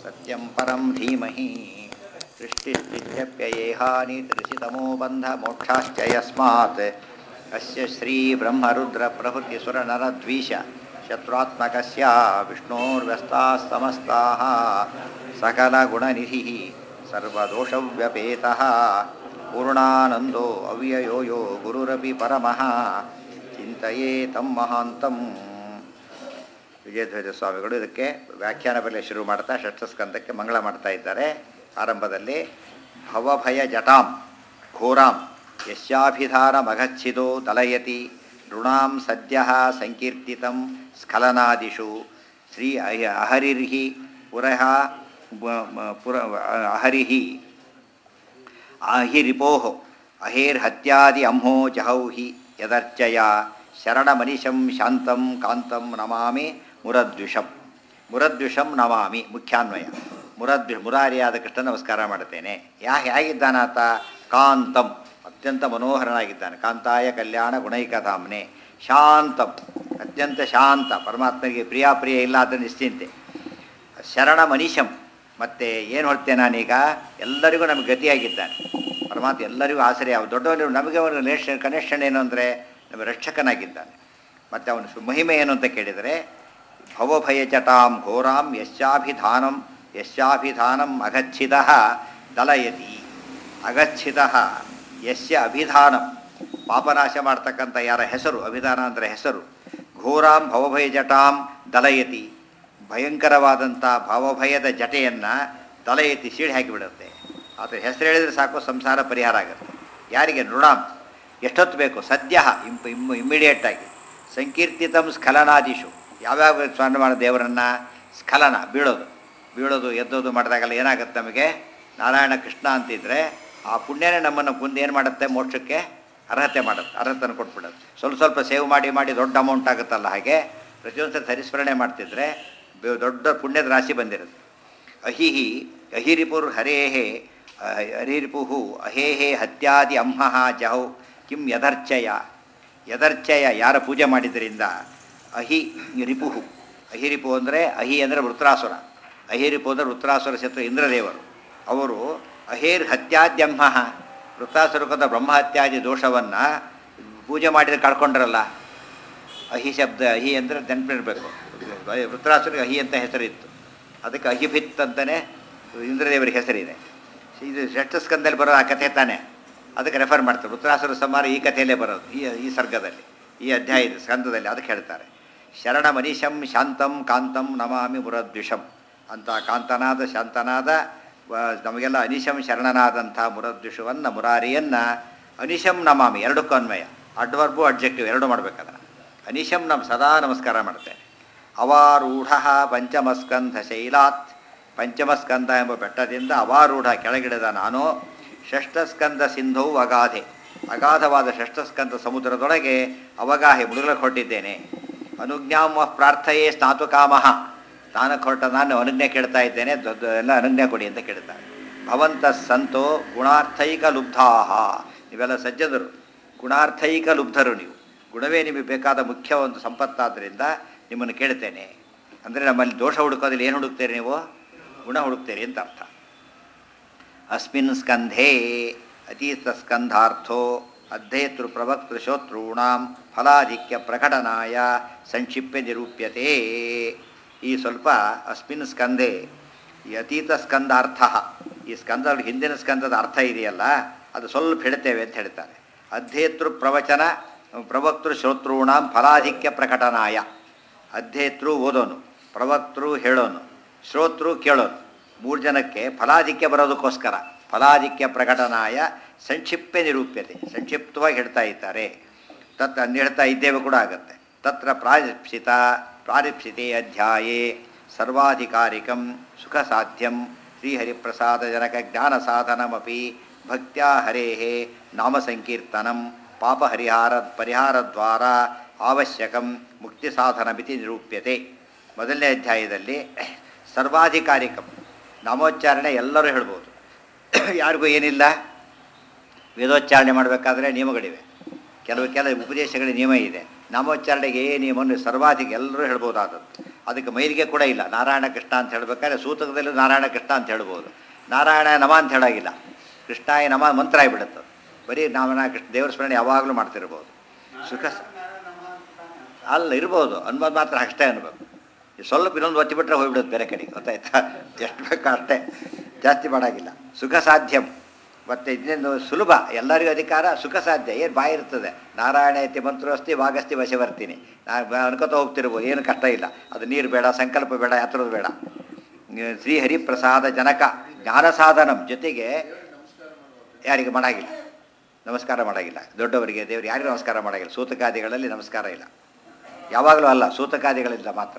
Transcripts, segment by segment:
सत्यं परं धीमहि सृष्टिस्थित्यप्ययेहानि त्रिशितमो बन्धमोक्षाश्च यस्मात् अस्य श्रीब्रह्मरुद्रप्रभृतिसुरनरद्वीष शत्रुत्मकस्य विष्णोर्व्यस्ताः समस्ताः सकलगुणनिधिः सर्वदोषव्यपेतः पूर्णानन्दो अव्ययो यो गुरुरपि परमः ಚಿಂತೆಯೇ ತಮ್ಮ ಮಹಾಂತಂ ವಿಜಯಧ್ವಜ ಸ್ವಾಮಿಗಳು ಇದಕ್ಕೆ ವ್ಯಾಖ್ಯಾನ ಬೆಲೆ ಶುರು ಮಾಡ್ತಾ ಷಷ್ಠಸ್ಕಂದಕ್ಕೆ ಮಂಗಳ ಮಾಡ್ತಾ ಇದ್ದಾರೆ ಆರಂಭದಲ್ಲಿ ಭವಭಯ ಜಟಾಂ ಘೋರಾಂ ಯಶ್ಯಾಭಿಧಾನ ಮಘಚ್ಛಿದೋ ದಲಯತಿ ನೃಣಾಂ ಸದ್ಯ ಸಂಕೀರ್ತಿತಂ ಸ್ಖಲನಾದಿಷು ಶ್ರೀ ಅಹ ಅಹರಿರ್ಹಿ ಪುರಃ ಬ- ಮ- ಪುರ ಅಹರಿಹಿ ಆಹಿರಿಪೋ ಅಹೇರ್ಹತ್ಯಾದಿ ಅಂಹೋ ಜಹೌಹಿ ಯದರ್ಚಯ ಶರಣಮನಿಶಂ ಶಾಂತಂ ಕಾಂತಂ ನಮಾಮಿ ಮುರದ್ವಿಷಂ ಮುರದ್ವಿಷಂ ನಮಾಮಿ ಮುಖ್ಯಾನ್ವಯ ಮುರದ್ವಿ ಮುರಾರಿಯಾದ ಕೃಷ್ಣ ನಮಸ್ಕಾರ ಮಾಡುತ್ತೇನೆ ಯಾ ಹೇಗಿದ್ದಾನಾತ ಕಾಂತಂ ಅತ್ಯಂತ ಮನೋಹರನಾಗಿದ್ದಾನೆ ಕಾಂತಾಯ ಕಲ್ಯಾಣ ಗುಣೈಕಧಾಮ್ನೆ ಶಾಂತಂ ಅತ್ಯಂತ ಶಾಂತ ಪರಮಾತ್ಮನಿಗೆ ಪ್ರಿಯ ಪ್ರಿಯ ಇಲ್ಲ ಅಂತ ನಿಶ್ಚಿಂತೆ ಶರಣ ಮನಿಷಂ ಮತ್ತೆ ಏನು ಹೊಡ್ತೇನೆ ನಾನೀಗ ಎಲ್ಲರಿಗೂ ನಮಗೆ ಗತಿಯಾಗಿದ್ದಾನೆ ಪರಮಾತ್ಮ ಎಲ್ಲರಿಗೂ ಆಸರೆ ಯಾವ ದೊಡ್ಡವನು ನಮಗೆ ಅವನು ರಿಲೇಷನ್ ಕನೆಕ್ಷನ್ ಏನು ಅಂದರೆ ನಮಗೆ ರಕ್ಷಕನಾಗಿದ್ದಾನೆ ಮತ್ತು ಅವನ ಸು- ಮಹಿಮೆ ಏನು ಅಂತ ಕೇಳಿದರೆ ಭವಭಯ ಚಟಾಂ ಘೋರಾಂ ಯಶ್ಚಾಭಿಧಾನಂ ಯಶ್ಚಾಭಿಧಾನಂ ಅಗಚ್ಛಿದ ದಲಯತಿ ಅಗಚ್ಛಿದ ಯಸ್ಯ ಅಭಿಧಾನಂ ಪಾಪನಾಶ ಮಾಡ್ತಕ್ಕಂಥ ಯಾರ ಹೆಸರು ಅಭಿಧಾನ ಅಂದರೆ ಹೆಸರು ಘೋರಾಂ ಭವಭಯ ಜಟಾಂ ದಲಯತಿ ಭಯಂಕರವಾದಂಥ ಭಾವಭಯದ ಜಟೆಯನ್ನು ದಲಯತಿ ಸೀಳಿ ಹಾಕಿಬಿಡುತ್ತೆ ಆತ ಹೆಸರು ಹೇಳಿದರೆ ಸಾಕು ಸಂಸಾರ ಪರಿಹಾರ ಆಗುತ್ತೆ ಯಾರಿಗೆ ನೃಣಾಂ ಎಷ್ಟೊತ್ತು ಬೇಕು ಸದ್ಯ ಇಂಪ್ ಇಮ್ ಇಮ್ಮಿಡಿಯೇಟಾಗಿ ಸಂಕೀರ್ತಿತಂ ಸ್ಖಲನಾದಿಶು ಯಾವ್ಯಾವ ಸ್ಮರಣೆ ಮಾಡೋ ದೇವರನ್ನು ಸ್ಖಲನ ಬೀಳೋದು ಬೀಳೋದು ಎದ್ದೋದು ಮಾಡಿದಾಗೆಲ್ಲ ಏನಾಗುತ್ತೆ ನಮಗೆ ನಾರಾಯಣ ಕೃಷ್ಣ ಅಂತಿದ್ರೆ ಆ ಪುಣ್ಯನೇ ನಮ್ಮನ್ನು ಮುಂದೆ ಏನು ಮಾಡುತ್ತೆ ಮೋಕ್ಷಕ್ಕೆ ಅರ್ಹತೆ ಮಾಡುತ್ತೆ ಅರ್ಹತೆಯನ್ನು ಕೊಟ್ಬಿಡುತ್ತೆ ಸ್ವಲ್ಪ ಸ್ವಲ್ಪ ಸೇವ್ ಮಾಡಿ ಮಾಡಿ ದೊಡ್ಡ ಅಮೌಂಟ್ ಆಗುತ್ತಲ್ಲ ಹಾಗೆ ಪ್ರತಿಯೊಂದು ಸರಿ ಹರಿಸ್ಮರಣೆ ಮಾಡ್ತಿದ್ರೆ ಬೆ- ದೊಡ್ಡ ಪುಣ್ಯದ ರಾಶಿ ಬಂದಿರುತ್ತೆ ಅಹಿಹಿ ಅಹಿರಿಪುರ್ ಹರೇಹೇ ಹರಿರಿಪುಹು ಅಹೇಹೇ ಹತ್ಯಾದಿ ಅಂಹಃ ಜಹೌ ಕಿಂ ಯದರ್ಚಯ ಯದರ್ಚಯ ಯಾರ ಪೂಜೆ ಮಾಡಿದ್ರಿಂದ ಅಹಿ ರಿಪುಹು ಅಹಿರಿಪು ಅಂದರೆ ಅಹಿ ಅಂದರೆ ವೃತ್ರಾಸುರ ಅಹಿರಿಪು ಅಂದರೆ ವೃತ್ರಾಸುರ ಶತ್ರು ಇಂದ್ರದೇವರು ಅವರು ಅಹೇರ್ ಹತ್ಯಾದ್ಯಂಹ ವೃತ್ರಾಸುರಕದ ಬ್ರಹ್ಮಹತ್ಯಾದಿ ದೋಷವನ್ನು ಪೂಜೆ ಮಾಡಿದ್ರೆ ಕಳ್ಕೊಂಡ್ರಲ್ಲ ಅಹಿ ಶಬ್ದ ಅಹಿ ಅಂದರೆ ನೆನಪಿರಬೇಕು ವೃತ್ರಾಸುರಿಗೆ ಅಹಿ ಅಂತ ಹೆಸರಿತ್ತು ಅದಕ್ಕೆ ಅಹಿಭಿತ್ ಅಂತಲೇ ಇಂದ್ರದೇವರಿಗೆ ಹೆಸರಿದೆ ಇದು ಷಷ್ಠ ಸ್ಕಂದಲ್ಲಿ ಬರೋ ಆ ಕಥೆ ತಾನೇ ಅದಕ್ಕೆ ರೆಫರ್ ಮಾಡ್ತಾರೆ ವೃತ್ರಾಸುರ ಸಂಹಾರ ಈ ಕಥೆಯಲ್ಲೇ ಬರೋದು ಈ ಈ ಸರ್ಗದಲ್ಲಿ ಈ ಅಧ್ಯಾಯದ ಸ್ಕಂದದಲ್ಲಿ ಅದಕ್ಕೆ ಹೇಳ್ತಾರೆ ಶರಣ ಮನಿಷಂ ಶಾಂತಂ ಕಾಂತಂ ನಮಾಮಿ ಮುರದ್ವಿಷಂ ಅಂತ ಕಾಂತನಾದ ಶಾಂತನಾದ ವ- ನಮಗೆಲ್ಲ ಅನಿಶಂ ಶರಣನಾದಂಥ ಮುರದ್ವಿಷವನ್ನು ಮುರಾರಿಯನ್ನು ಅನಿಶಂ ನಮಾಮಿ ಎರಡಕ್ಕೂ ಅನ್ವಯ ಅಡ್ವರ್ಬು ಅಡ್ಜೆಕ್ಟಿವ್ ಎರಡು ಮಾಡ್ಬೇಕಾದ್ರೆ ಅನಿಶಂ ನಮ್ ಸದಾ ನಮಸ್ಕಾರ ಮಾಡ್ತೇನೆ ಅವಾರೂಢ ಪಂಚಮಸ್ಕಂಧ ಶೈಲಾತ್ ಪಂಚಮಸ್ಕಂಧ ಎಂಬ ಬೆಟ್ಟದಿಂದ ಅವಾರೂಢ ಕೆಳಗಿಳಿದ ನಾನು ಷಷ್ಠಸ್ಕಂದ ಸಿಂಧೌ ಅಗಾಧೆ ಅಗಾಧವಾದ ಷಷ್ಠಸ್ಕಂದ ಸಮುದ್ರದೊಳಗೆ ಅವಗಾಹೆ ಮುಳುಗಲಕ್ಕೆ ಹೊರಟಿದ್ದೇನೆ ಅನುಜ್ಞಾಮ ಪ್ರಾರ್ಥಯೇ ಸ್ನಾತು ಕಾಮಃ ಸ್ನಾನಕ್ಕೆ ಹೊರಟ ನಾನು ಅನುಜ್ಞೆ ಕೇಳ್ತಾ ಇದ್ದೇನೆ ದೊಡ್ಡ ಎಲ್ಲ ಅನುಜ್ಞೆ ಕೊಡಿ ಅಂತ ಕೇಳ್ತಾರೆ ಭವಂತ ಸಂತೋ ಗುಣಾರ್ಥೈಕ ಲುಬ್ಧಾಹ ನೀವೆಲ್ಲ ಸಜ್ಜದರು ಗುಣಾರ್ಥೈಕ ಲುಬ್ಧರು ನೀವು ಗುಣವೇ ನಿಮಗೆ ಬೇಕಾದ ಮುಖ್ಯ ಒಂದು ಸಂಪತ್ತಾದ್ದರಿಂದ ನಿಮ್ಮನ್ನು ಕೇಳ್ತೇನೆ ಅಂದರೆ ನಮ್ಮಲ್ಲಿ ದೋಷ ಹುಡುಕೋದ್ರಲ್ಲಿ ಏನು ಹುಡುಕ್ತೀರಿ ನೀವು ಗುಣ ಹುಡುಕ್ತೀರಿ ಅಂತ ಅರ್ಥ ಅಸ್ಮಿನ್ ಸ್ಕಂಧೇ ಅತೀತ ಸ್ಕಂಧಾರ್ಥೋ ಅಧ್ಯೇತೃ ಪ್ರವಕ್ತೃ ಶ್ರೋತॄಣಾಂ ಫಲಾಧಿಕ್ಯ ಪ್ರಕಟನಾಯ ಸಂಕ್ಷಿಪ್ಯ ನಿರೂಪ್ಯತೆ ಈ ಸ್ವಲ್ಪ ಅಸ್ಮಿನ್ ಸ್ಕಂಧೆ ಈ ಅತೀತ ಸ್ಕಂದಾರ್ಥ ಈ ಸ್ಕಂದ ಹಿಂದಿನ ಸ್ಕಂದದ ಅರ್ಥ ಇದೆಯಲ್ಲ ಅದು ಸ್ವಲ್ಪ ಹೇಳ್ತೇವೆ ಅಂತ ಹೇಳ್ತಾರೆ ಅಧ್ಯೇತೃ ಪ್ರವಚನ ಪ್ರವಕ್ತೃ ಶ್ರೋತॄಣಾಂ ಫಲಾಧಿಕ್ಯ ಪ್ರಕಟನಾಯ ಅಧ್ಯೇತೃ ಓದೋನು ಪ್ರವಕ್ತೃ ಹೇಳೋನು ಶ್ರೋತೃ ಕೇಳೋನು ಮೂರು ಜನಕ್ಕೆ ಫಲಾಧಿಕ್ಯ ಬರೋದಕ್ಕೋಸ್ಕರ ಫಲಾಧಿಕ್ಯ ಪ್ರಕಟನಾಯ ಸಂಕ್ಷಿಪ್ತ ನಿರೂಪ್ಯತೆ ಸಂಕ್ಷಿಪ್ತವಾಗಿ ಹೇಳ್ತಾ ಇದ್ದಾರೆ ತತ್ ಅನ್ನು ಹೇಳ್ತಾ ಇದ್ದೇವೆ ಕೂಡ ಆಗುತ್ತೆ ತತ್ರ ಪ್ರಾರಿಪ್ಸಿತ ಪ್ರಾರಿಪ್ಸಿತೆ ಅಧ್ಯಾಯೇ ಸರ್ವಾಧಿಕಾರಿಕಂ ಸುಖ ಸಾಧ್ಯಂ ಶ್ರೀಹರಿಪ್ರಸಾದಜನಕ ಜ್ಞಾನ ಸಾಧನಮಪಿ ಭಕ್ತ್ಯಾ ಹರೇಃ ನಾಮ ಸಂಕೀರ್ತನಂ ಪಾಪಹರಿಹಾರ ಪರಿಹಾರದ್ವಾರ ಅವಶ್ಯಕಂ ಮುಕ್ತಿ ಸಾಧನಮಿತಿ ನಿರೂಪ್ಯತೆ ಮೊದಲನೇ ಅಧ್ಯಾಯದಲ್ಲಿ ಸರ್ವಾಧಿಕಾರಿಕಂ ನಾಮೋಚ್ಚಾರಣೆ ಎಲ್ಲರೂ ಹೇಳ್ಬೋದು ಯಾರಿಗೂ ಏನಿಲ್ಲ ವೇದೋಚ್ಚಾರಣೆ ಮಾಡಬೇಕಾದ್ರೆ ನಿಯಮಗಳಿವೆ ಕೆಲವು ಕೆಲವು ಉಪದೇಶಗಳ ನಿಯಮ ಇದೆ ನಾಮೋಚ್ಚಾರಣೆಗೆ ಏ ನಿಯಮವನ್ನು ಸರ್ವಾಧಿಕ ಎಲ್ಲರೂ ಹೇಳ್ಬೋದಾದದ್ದು ಅದಕ್ಕೆ ಮೈಲಿಗೆ ಕೂಡ ಇಲ್ಲ ನಾರಾಯಣ ಕೃಷ್ಣ ಅಂತ ಹೇಳ್ಬೇಕಾದ್ರೆ ಸೂತಕದಲ್ಲೂ ನಾರಾಯಣ ಕೃಷ್ಣ ಅಂತ ಹೇಳ್ಬೋದು ನಾರಾಯಣ ನಮ ಅಂತ ಹೇಳೋಗಿಲ್ಲ ಕೃಷ್ಣಾಯ ನಮ ಮಂತ್ರ ಆಗಿಬಿಡುತ್ತೆ ಬರೀ ನಾಮನ ಕೃಷ್ಣ ದೇವರ ಸ್ಮರಣೆ ಯಾವಾಗಲೂ ಮಾಡ್ತಿರ್ಬೋದು ಸುಖ ಅಲ್ಲ ಇರ್ಬೋದು ಅನ್ಬೋದು ಮಾತ್ರ ಅಷ್ಟೇ ಅನ್ಬೇಕು ಈ ಸ್ವಲ್ಪ ಇನ್ನೊಂದು ಒತ್ತಿ ಬಿಟ್ರೆ ಹೋಗ್ಬಿಡುತ್ತೆ ಬೇರೆ ಕಡೆಗೆ ಗೊತ್ತಾಯ್ತಾ ಎಷ್ಟು ಬೇಕೋ ಅಷ್ಟೇ ಜಾಸ್ತಿ ಮಾಡೋಂಗಿಲ್ಲ ಸುಖ ಸಾಧ್ಯಂ ಮತ್ತು ಇನ್ನೊಂದು ಸುಲಭ ಎಲ್ಲರಿಗೂ ಅಧಿಕಾರ ಸುಖ ಸಾಧ್ಯ ಏನು ಬಾಯಿ ಇರ್ತದೆ ನಾರಾಯಣ ಐತಿ ಮಂತ್ರೋಸ್ತಿ ವಾಗಸ್ತಿ ವಶವರ್ತೀನಿ ನಾನು ಅನ್ಕೋತ ಹೋಗ್ತಿರ್ಬೋದು ಏನು ಕಷ್ಟ ಇಲ್ಲ ಅದು ನೀರು ಬೇಡ ಸಂಕಲ್ಪ ಬೇಡ ಯಾತ್ರದ ಬೇಡ ಶ್ರೀ ಹರಿಪ್ರಸಾದ ಜನಕ ಜ್ಞಾನ ಸಾಧನಂ ಜೊತೆಗೆ ಯಾರಿಗೆ ಮಾಡಾಗಿಲ್ಲ ನಮಸ್ಕಾರ ಮಾಡಾಗಿಲ್ಲ ದೊಡ್ಡವರಿಗೆ ದೇವರು ಯಾರಿಗೂ ನಮಸ್ಕಾರ ಮಾಡಾಗಿಲ್ಲ ಸೂತಕಾದಿಗಳಲ್ಲಿ ನಮಸ್ಕಾರ ಇಲ್ಲ ಯಾವಾಗಲೂ ಅಲ್ಲ ಸೂತಕಾದಿಗಳಿಂದ ಮಾತ್ರ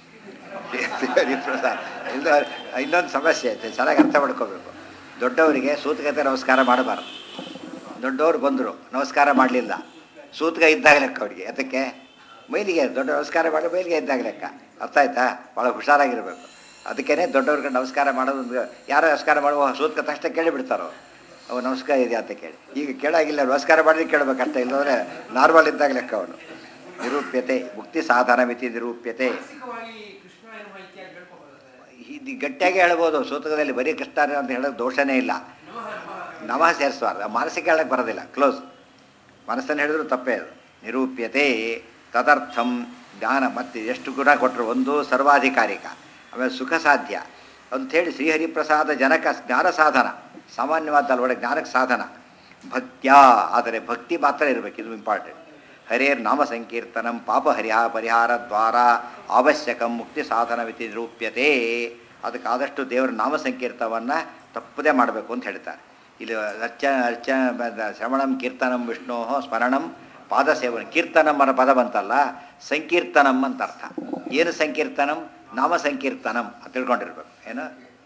ಹರಿಪ್ರಸಾದ ಇಲ್ಲ ಇನ್ನೊಂದು ಸಮಸ್ಯೆ ಐತೆ ಚೆನ್ನಾಗಿ ಅರ್ಥ ಮಾಡ್ಕೋಬೇಕು ದೊಡ್ಡವರಿಗೆ ಸೂತಕತೆ ನಮಸ್ಕಾರ ಮಾಡಬಾರ್ದು ದೊಡ್ಡವರು ಬಂದರು ನಮಸ್ಕಾರ ಮಾಡಲಿಲ್ಲ ಸೂತಕ ಇದ್ದಾಗ ಲೆಕ್ಕ ಅವರಿಗೆ ಅದಕ್ಕೆ ಮೈಲಿಗೆ ದೊಡ್ಡ ನಮಸ್ಕಾರ ಮಾಡಿ ಮೈಲಿಗೆ ಇದ್ದಾಗ ಲೆಕ್ಕ ಅರ್ಥ ಆಯ್ತಾ ಭಾಳ ಹುಷಾರಾಗಿರಬೇಕು ಅದಕ್ಕೇ ದೊಡ್ಡವ್ರಿಗೆ ನಮಸ್ಕಾರ ಮಾಡೋದು ಒಂದು ಯಾರೋ ನಮಸ್ಕಾರ ಮಾಡುವ ಸೂತಕ ತಕ್ಷಣ ಕೇಳಿಬಿಡ್ತಾರೋ ಅವು ನಮಸ್ಕಾರ ಇದೆ ಅಂತ ಕೇಳಿ ಈಗ ಕೇಳಾಗಿಲ್ಲ ನಮಸ್ಕಾರ ಮಾಡಿದ್ರೆ ಕೇಳಬೇಕು ಅಷ್ಟೇ ಇಲ್ಲದ್ರೆ ನಾರ್ಮಲ್ ಇದ್ದಾಗ ಲೆಕ್ಕ ಅವನು ನಿರೂಪ್ಯತೆ ಮುಕ್ತಿ ಸಾಧನ ಮಿತಿ ನಿರೂಪ್ಯತೆ ಮಾನಸಿಕವಾಗಿ ಕೃಷ್ಣ ಎನ್ನುವ ಇತ್ಯಾದಿ ಹೇಳ್ಕೋಬೋದಲ್ಲ ಇದು ಗಟ್ಟಿಯಾಗಿ ಹೇಳ್ಬೋದು ಸೂತಕದಲ್ಲಿ ಬರೀ ಕೃಷ್ಣ ಅಂತ ಹೇಳೋದು ದೋಷನೇ ಇಲ್ಲ ನಮಃ ನಮಃ ನಮಃ ಸೇರಿಸಬಾರ್ದು ಮಾನಸಿಕ ಹೇಳಕ್ಕೆ ಬರೋದಿಲ್ಲ ಕ್ಲೋಸ್ ಮನಸ್ಸನ್ನು ಹೇಳಿದ್ರು ತಪ್ಪೇ ಅದು ನಿರೂಪ್ಯತೆ ತದರ್ಥಂ ಜ್ಞಾನ ಮತ್ತು ಎಷ್ಟು ಗುಣ ಕೊಟ್ಟರು ಒಂದು ಸರ್ವಾಧಿಕಾರಿಕ ಆಮೇಲೆ ಸುಖ ಸಾಧ್ಯ ಅಂಥೇಳಿ ಶ್ರೀಹರಿಪ್ರಸಾದ ಜನಕ ಜ್ಞಾನ ಸಾಧನ ಸಾಮಾನ್ಯವಾದ ಒಳಗೆ ಜ್ಞಾನಕ್ಕೆ ಸಾಧನ ಭಕ್ತ್ಯ ಆದರೆ ಭಕ್ತಿ ಮಾತ್ರ ಇರಬೇಕು ಇದು ಇಂಪಾರ್ಟೆಂಟ್ ಹರೇರ್ ನಾಮ ಸಂಕೀರ್ತನಂ ಪಾಪ ಹರಿಹ ಪರಿಹಾರ ದ್ವಾರ ಅವಶ್ಯಕಂ ಮುಕ್ತಿ ಸಾಧನವಿತಿ ನಿರೂಪ್ಯತೆ ಅದಕ್ಕೆ ಆದಷ್ಟು ದೇವರ ನಾಮ ಸಂಕೀರ್ತನವನ್ನು ತಪ್ಪದೇ ಮಾಡಬೇಕು ಅಂತ ಹೇಳ್ತಾರೆ ಇಲ್ಲಿ ಅರ್ಚ ಅರ್ಚ ಬ- ಶ್ರವಣಂ ಕೀರ್ತನಂ ವಿಷ್ಣೋ ಸ್ಮರಣಂ ಪಾದ ಸೇವನೆ ಕೀರ್ತನಂ ಅನ್ನೋ ಪದ ಬಂತಲ್ಲ ಸಂಕೀರ್ತನಂ ಅಂತ ಅರ್ಥ ಏನು ಸಂಕೀರ್ತನಂ ನಾಮ ಸಂಕೀರ್ತನಂ ಅಂತ ತಿಳ್ಕೊಂಡಿರ್ಬೇಕು ಏನು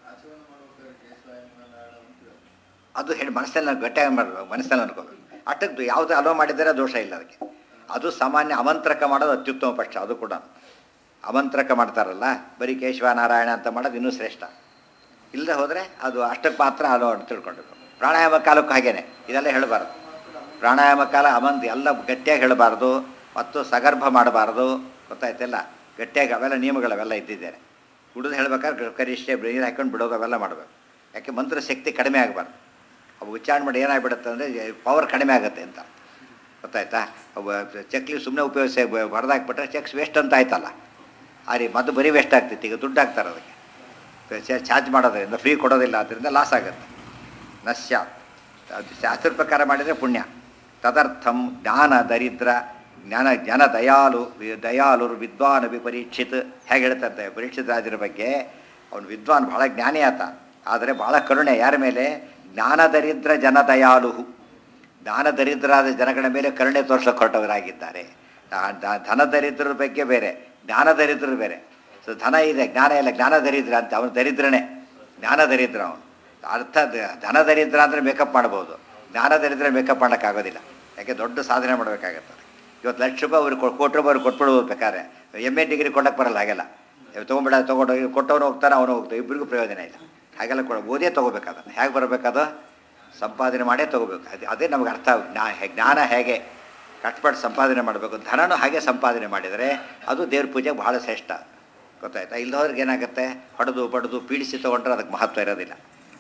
ಅದು ಹೇಳಿ ಮನಸ್ಸಲ್ಲಿ ಗಟ್ಟಿಯಾಗಿ ಮಾಡಬೇಕು ಮನಸ್ಸಲ್ಲಿ ಅನ್ಕೋಬೇಕು ಅಷ್ಟಕ್ಕೆ ಯಾವುದು ಅಲೋ ಮಾಡಿದರೆ ದೋಷ ಇಲ್ಲ ಅದಕ್ಕೆ ಅದು ಸಾಮಾನ್ಯ ಅಮಂತ್ರಕ ಮಾಡೋದು ಅತ್ಯುತ್ತಮ ಪಕ್ಷ ಅದು ಕೂಡ ಅಮಂತ್ರಕ ಮಾಡ್ತಾರಲ್ಲ ಬರೀ ಕೇಶವ ನಾರಾಯಣ ಅಂತ ಮಾಡೋದು ಇನ್ನೂ ಶ್ರೇಷ್ಠ ಇಲ್ಲದೆ ಹೋದರೆ ಅದು ಅಷ್ಟಕ್ಕೆ ಮಾತ್ರ ಅಲೋ ಅಂತ ತಿಳ್ಕೊಂಡಿರ್ಬೇಕು ಪ್ರಾಣಾಯಾಮ ಕಾಲಕ್ಕೂ ಹಾಗೇನೆ ಇದೆಲ್ಲ ಹೇಳಬಾರ್ದು ಪ್ರಾಣಾಯಾಮ ಕಾಲ ಅಮಂತ್ ಎಲ್ಲ ಗಟ್ಟಿಯಾಗಿ ಹೇಳಬಾರ್ದು ಮತ್ತು ಸಗರ್ಭ ಮಾಡಬಾರ್ದು ಗೊತ್ತಾಯ್ತಲ್ಲ ಗಟ್ಟಿಯಾಗಿ ಅವೆಲ್ಲ ನಿಯಮಗಳು ಅವೆಲ್ಲ ಇದ್ದಿದ್ದೇನೆ ಕುಡಿದು ಹೇಳ್ಬೇಕಾದ್ರೆ ಕರಿಷ್ಠೆ ನೀರು ಹಾಕೊಂಡು ಬಿಡೋದು ಅವೆಲ್ಲ ಮಾಡಬೇಕು ಯಾಕೆ ಮಂತ್ರ ಶಕ್ತಿ ಕಡಿಮೆ ಆಗಬಾರ್ದು ಅವು ಉಚ್ಚಾರಣೆ ಮಾಡಿ ಏನಾಗ್ಬಿಡುತ್ತೆ ಅಂದರೆ ಪವರ್ ಕಡಿಮೆ ಆಗುತ್ತೆ ಅಂತ ಗೊತ್ತಾಯ್ತಾ ಅವು ಚಕ್ಲಿ ಸುಮ್ಮನೆ ಉಪಯೋಗಿಸಿ ಹೊಡೆದಾಕ್ಬಿಟ್ರೆ ಚೆಕ್ಸ್ ವೇಸ್ಟ್ ಅಂತ ಆಯ್ತಲ್ಲ ಆ ರೀ ಮದ್ದು ಬರೀ ವೇಸ್ಟ್ ಆಗ್ತೈತಿ ಈಗ ದುಡ್ಡು ಹಾಕ್ತಾರೆ ಅದಕ್ಕೆ ಚಾರ್ಜ್ ಮಾಡೋದ್ರಿಂದ ಫ್ರೀ ಕೊಡೋದಿಲ್ಲ ಅದರಿಂದ ಲಾಸ್ ಆಗುತ್ತೆ ನಶ್ಯ ಅದು ಶಾಸ್ತ್ರ ಪ್ರಕಾರ ಮಾಡಿದರೆ ಪುಣ್ಯ ತದರ್ಥಂ ಜ್ಞಾನ ದರಿದ್ರ ಜ್ಞಾನ ಜ್ಞಾನ ದಯಾಲು ವಿ- ದಯಾಲುರು ವಿದ್ವಾನ್ ವಿಪರೀಕ್ಷಿತ್ ಹೇಗೆ ಹೇಳ್ತಾರೆ ಪರೀಕ್ಷಿತ ರಾಜರ ಬಗ್ಗೆ ಅವನು ವಿದ್ವಾನ್ ಬಹಳ ಜ್ಞಾನಿ ಆತ ಆದರೆ ಬಹಳ ಕರುಣೆ ಯಾರ ಮೇಲೆ ಜ್ಞಾನ ದರಿದ್ರ ಜನ ದಯಾಲು ಜ್ಞಾನ ದರಿದ್ರಾದ ಜನಗಳ ಮೇಲೆ ಕರುಣೆ ತೋರ್ಸಕ್ಕೆ ಹೊರಟವರಾಗಿದ್ದಾರೆ ಆ ದ- ಧನ ದರಿದ್ರರ ಬಗ್ಗೆ ಬೇರೆ ಜ್ಞಾನ ದರಿದ್ರರು ಬೇರೆ ಸೊ ಧನ ಇದೆ ಜ್ಞಾನ ಇಲ್ಲ ಜ್ಞಾನ ದರಿದ್ರ ಅಂತ ಅವನು ದರಿದ್ರನೇ ಜ್ಞಾನ ದರಿದ್ರ ಅವನು ಅರ್ಥ ದ- ಧನ ದರಿದ್ರ ಅಂದರೆ ಮೇಕಪ್ ಮಾಡ್ಬೋದು ಜ್ಞಾನ ದರಿದ್ರ ಮೇಕಪ್ ಮಾಡೋಕ್ಕಾಗೋದಿಲ್ಲ ಯಾಕೆ ದೊಡ್ಡ ಸಾಧನೆ ಮಾಡಬೇಕಾಗತ್ತೆ ಇವತ್ತು ಲಕ್ಷ ರೂಪಾಯಿ ಅವ್ರಿಗೆ ಕೊ- ಕೋಟಿ ರೂಪಾಯಿ ಅವ್ರಿಗೆ ಕೊಟ್ಬಿಡ್ಬೋದು ಬೇಕಾದ್ರೆ ಎಮ್ ಎ ಡಿಗ್ರಿ ಕೊಡಕ್ಕೆ ಬರಲ್ಲ ಹಾಗೆಲ್ಲ ಇವ್ ತೊಗೊಂಬಿಡ ತೊಗೊಂಡು ಕೊಟ್ಟವನು ಹೋಗ್ತಾನೆ ಅವನು ಹೋಗ್ತಾನೆ ಇಬ್ಬರಿಗೂ ಪ್ರಯೋಜನ ಇಲ್ಲ ಹಾಗೆಲ್ಲ ಕೊಡ ಓದೇ ತೊಗೋಬೇಕಾದನ್ನು ಹೇಗೆ ಬರಬೇಕದು ಸಂಪಾದನೆ ಮಾಡೇ ತೊಗೋಬೇಕು ಅದು ಅದೇ ನಮಗೆ ಅರ್ಥ ಜ್ಞಾ ಜ್ಞಾನ ಹೇಗೆ ಕಷ್ಟಪಟ್ಟು ಸಂಪಾದನೆ ಮಾಡಬೇಕು ಧನನೂ ಹಾಗೆ ಸಂಪಾದನೆ ಮಾಡಿದರೆ ಅದು ದೇವ್ರ ಪೂಜೆಗೆ ಬಹಳ ಶ್ರೇಷ್ಠ ಗೊತ್ತಾಯ್ತಾ ಇಲ್ಲದವ್ರಿಗೆ ಏನಾಗುತ್ತೆ ಹೊಡೆದು ಬಡ್ದು ಪೀಡಿಸಿ ತೊಗೊಂಡ್ರೆ ಅದಕ್ಕೆ ಮಹತ್ವ ಇರೋದಿಲ್ಲ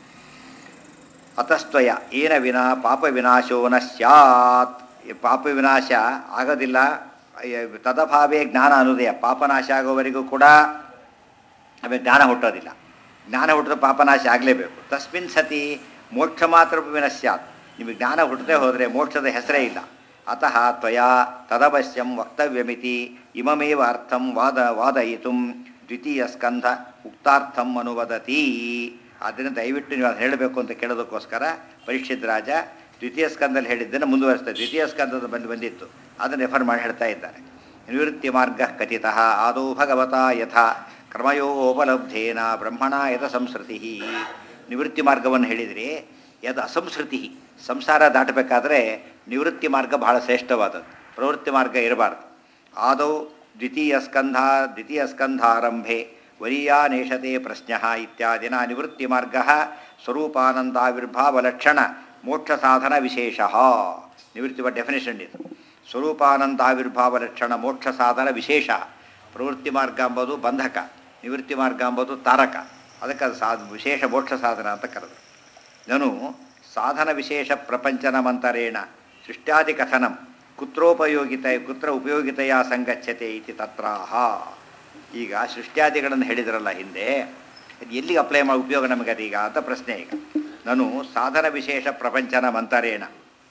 ಅತಸ್ತ್ವಯ ಏನ ವಿನಾ ಪಾಪ ವಿನಾಶೋ ನ ಸ್ಯಾತ್ ಈ ಪಾಪ ವಿನಾಶ ಆಗೋದಿಲ್ಲ ಅಯ್ಯ, ತದಭಾವೇ ಜ್ಞಾನ ಅನ್ನೋದಯ ಪಾಪನಾಶ ಆಗೋವರೆಗೂ ಕೂಡ ಆಮೇಲೆ ಜ್ಞಾನ ಹುಟ್ಟೋದಿಲ್ಲ ಜ್ಞಾನ ಹುಟ್ಟಿದ ಪಾಪನಾಶ ಆಗಲೇಬೇಕು ತಸ್ಮಿನ್ ಸತಿ ಮೋಕ್ಷ ಮಾತ್ರ ವಿನಶ್ಯಾತ್ ನಿಮಗೆ ಜ್ಞಾನ ಹುಟ್ಟದೆ ಹೋದರೆ ಮೋಕ್ಷದ ಹೆಸರೇ ಇಲ್ಲ ಅತಃ ತ್ವಯಾ ತದವಶ್ಯಂ ವಕ್ತವ್ಯಮಿತಿ ಇಮಮೇವ ಅರ್ಥಂ ವಾದ ವಾದಯಿತು ದ್ವಿತೀಯ ಸ್ಕಂಧ ಉಕ್ತಾರ್ಥಂ ಅನುವದತಿ ಆದ್ದರಿಂದ ದಯವಿಟ್ಟು ನೀವು ಅದು ಹೇಳಬೇಕು ಅಂತ ಕೇಳೋದಕ್ಕೋಸ್ಕರ ಪರೀಕ್ಷಿತ್ ರಾಜ ದ್ವಿತೀಯ ಸ್ಕಂದಲ್ಲಿ ಹೇಳಿದ್ದನ್ನು ಮುಂದುವರಿಸ್ತಾರೆ ದ್ವಿತೀಯ ಸ್ಕಂದದ ಬಂದು ಬಂದಿತ್ತು ಅದನ್ನು ರೆಫರ್ ಮಾಡಿ ಹೇಳ್ತಾ ಇದ್ದಾರೆ ನಿವೃತ್ತಿ ಮಾರ್ಗ ಕಥಿತ ಆದೌ ಭಗವತಾ ಯಥಾ ಕ್ರಮಯೋಪಲಬ್ಧೇನ ಬ್ರಹ್ಮಣ ಯಥ ಸಂಸ್ಕೃತಿ ನಿವೃತ್ತಿ ಮಾರ್ಗವನ್ನು ಹೇಳಿದ್ರಿ ಯದ್ ಅಸಂಸ್ಕೃತಿ ಸಂಸಾರ ದಾಟಬೇಕಾದ್ರೆ ನಿವೃತ್ತಿ ಮಾರ್ಗ ಬಹಳ ಶ್ರೇಷ್ಠವಾದದ್ದು ಪ್ರವೃತ್ತಿ ಮಾರ್ಗ ಇರಬಾರ್ದು ಆದೌ ದ್ವಿತೀಯ ಸ್ಕಂಧ ದ್ವಿತೀಯ ಸ್ಕಂಧಾರಂಭೆ ವರೀಯಾನೇಷತೆ ಪ್ರಶ್ನ ಇತ್ಯಾದಿನ ನಿವೃತ್ತಿ ಮಾರ್ಗ ಸ್ವರೂಪಾನಂದಾವಿರ್ಭಾವಲಕ್ಷಣ ಮೋಕ್ಷ ಸಾಧನ ವಿಶೇಷ ನಿವೃತ್ತಿ ಡೆಫಿನೇಷನ್ ಇದು ಸ್ವರೂಪಾನಂದಾವಿರ್ಭಾವ ಲಕ್ಷಣ ಮೋಕ್ಷ ಸಾಧನ ವಿಶೇಷ ಪ್ರವೃತ್ತಿ ಮಾರ್ಗ ಎಂಬುದು ಬಂಧಕ ನಿವೃತ್ತಿ ಮಾರ್ಗ ಎಂಬುದು ತಾರಕ ಅದಕ್ಕೆ ಅದು ಸಾ ವಿಶೇಷ ಮೋಕ್ಷ ಸಾಧನ ಅಂತ ಕರೆದರು ನಾನು ಸಾಧನ ವಿಶೇಷ ಪ್ರಪಂಚನ ಮಂತರೇಣ ಸೃಷ್ಟ್ಯಾದಿ ಕಥನಂ ಕುತ್ರೋಪಯೋಗಿತ ಕುತ್ರ ಉಪಯೋಗಿತೆಯ ಸಂಗಚ್ಯತೆ ಇತಿ ತತ್ರಾಹ ಈಗ ಸೃಷ್ಟ್ಯಾದಿಗಳನ್ನು ಹೇಳಿದ್ರಲ್ಲ ಹಿಂದೆ ಅದು ಎಲ್ಲಿಗೆ ಅಪ್ಲೈ ಮಾಡಿ ಉಪಯೋಗ ನಮಗೆ ಅದೀಗ ಅಂತ ಪ್ರಶ್ನೆ ಈಗ ನಾನು ಸಾಧನ ವಿಶೇಷ ಪ್ರಪಂಚನ ಮಂತರೇಣ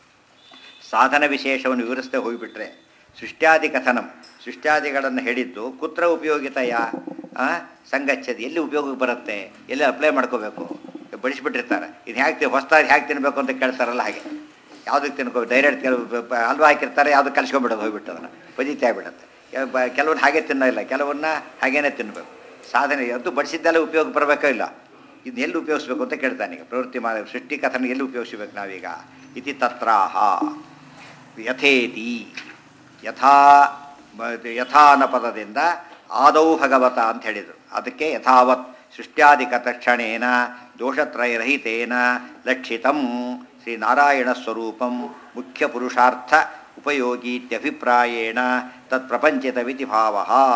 ಸಾಧನ ವಿಶೇಷವನ್ನು ವಿವರಿಸದೆ ಹೋಗಿಬಿಟ್ರೆ ಸೃಷ್ಟ್ಯಾದಿ ಕಥನಂ ಸೃಷ್ಟ್ಯಾದಿಗಳನ್ನು ಹೇಳಿದ್ದು ಕುತ್ರ ಉಪಯೋಗಿತೆಯ ಆ, ಸಂಗಚ್ಚದು ಎಲ್ಲಿ ಉಪಯೋಗಕ್ಕೆ ಬರುತ್ತೆ ಎಲ್ಲಿ ಅಪ್ಲೈ ಮಾಡ್ಕೋಬೇಕು ಬಡಿಸ್ಬಿಟ್ಟಿರ್ತಾರೆ ಇದು ಹೇಗೆ ಹೊಸ್ದಾಗಿ ಹೇಗೆ ತಿನ್ನಬೇಕು ಅಂತ ಕೇಳ್ತಾರಲ್ಲ ಹಾಗೆ ಯಾವುದಕ್ಕೆ ತಿನ್ಕೋ ಡೈರೆಕ್ಟ್ ಕೆಲವು ಹಲ್ವಾ ಹಾಕಿರ್ತಾರೆ ಯಾವುದು ಕಲಿಸ್ಕೊಂಡ್ಬಿಡೋದು ಹೋಗ್ಬಿಟ್ಟು ಅದನ್ನು ಪಜಿತಿ ಆಗಿಬಿಡುತ್ತೆ ಕೆಲವನ್ನ ಹಾಗೆ ತಿನ್ನೋಲ್ಲ ಕೆಲವನ್ನ ಹಾಗೇನೆ ತಿನ್ನಬೇಕು ಸಾಧನೆ ಅದು ಬಡಿಸಿದ್ದೆಲ್ಲ ಉಪಯೋಗ ಬರಬೇಕೋ ಇಲ್ಲ ಇದನ್ನ ಎಲ್ಲಿ ಉಪಯೋಗಿಸ್ಬೇಕು ಅಂತ ಕೇಳ್ತಾನೆ ಈಗ ಪ್ರವೃತ್ತಿ ಮಾಡಿ ಸೃಷ್ಟಿ ಕಥನ ಎಲ್ಲಿ ಉಪಯೋಗಿಸ್ಬೇಕು ನಾವೀಗ ಇತಿ ತತ್ರಾಹ ಯಥೇತಿ ಯಥಾ ಬ- ಯಥಾ ಅನ್ನೋ ಪದದಿಂದ ಆದೌ ಭಗವತ ಅಂತ ಹೇಳಿದರು ಅದಕ್ಕೆ ಯಥಾವತ್ ಸೃಷ್ಟ್ಯಾದಿಕ ತಕ್ಷಣೇನ ದೋಷತ್ರಯರಹಿತೇನ ಲಕ್ಷಿತಂ ಶ್ರೀನಾರಾಯಣ ಸ್ವರೂಪಂ ಮುಖ್ಯ ಪುರುಷಾರ್ಥ ಉಪಯೋಗೀತ್ಯಭಿಪ್ರಾಯೇಣ ತತ್ಪ್ರಪಂಚಿತವಿತಿ ಭಾವ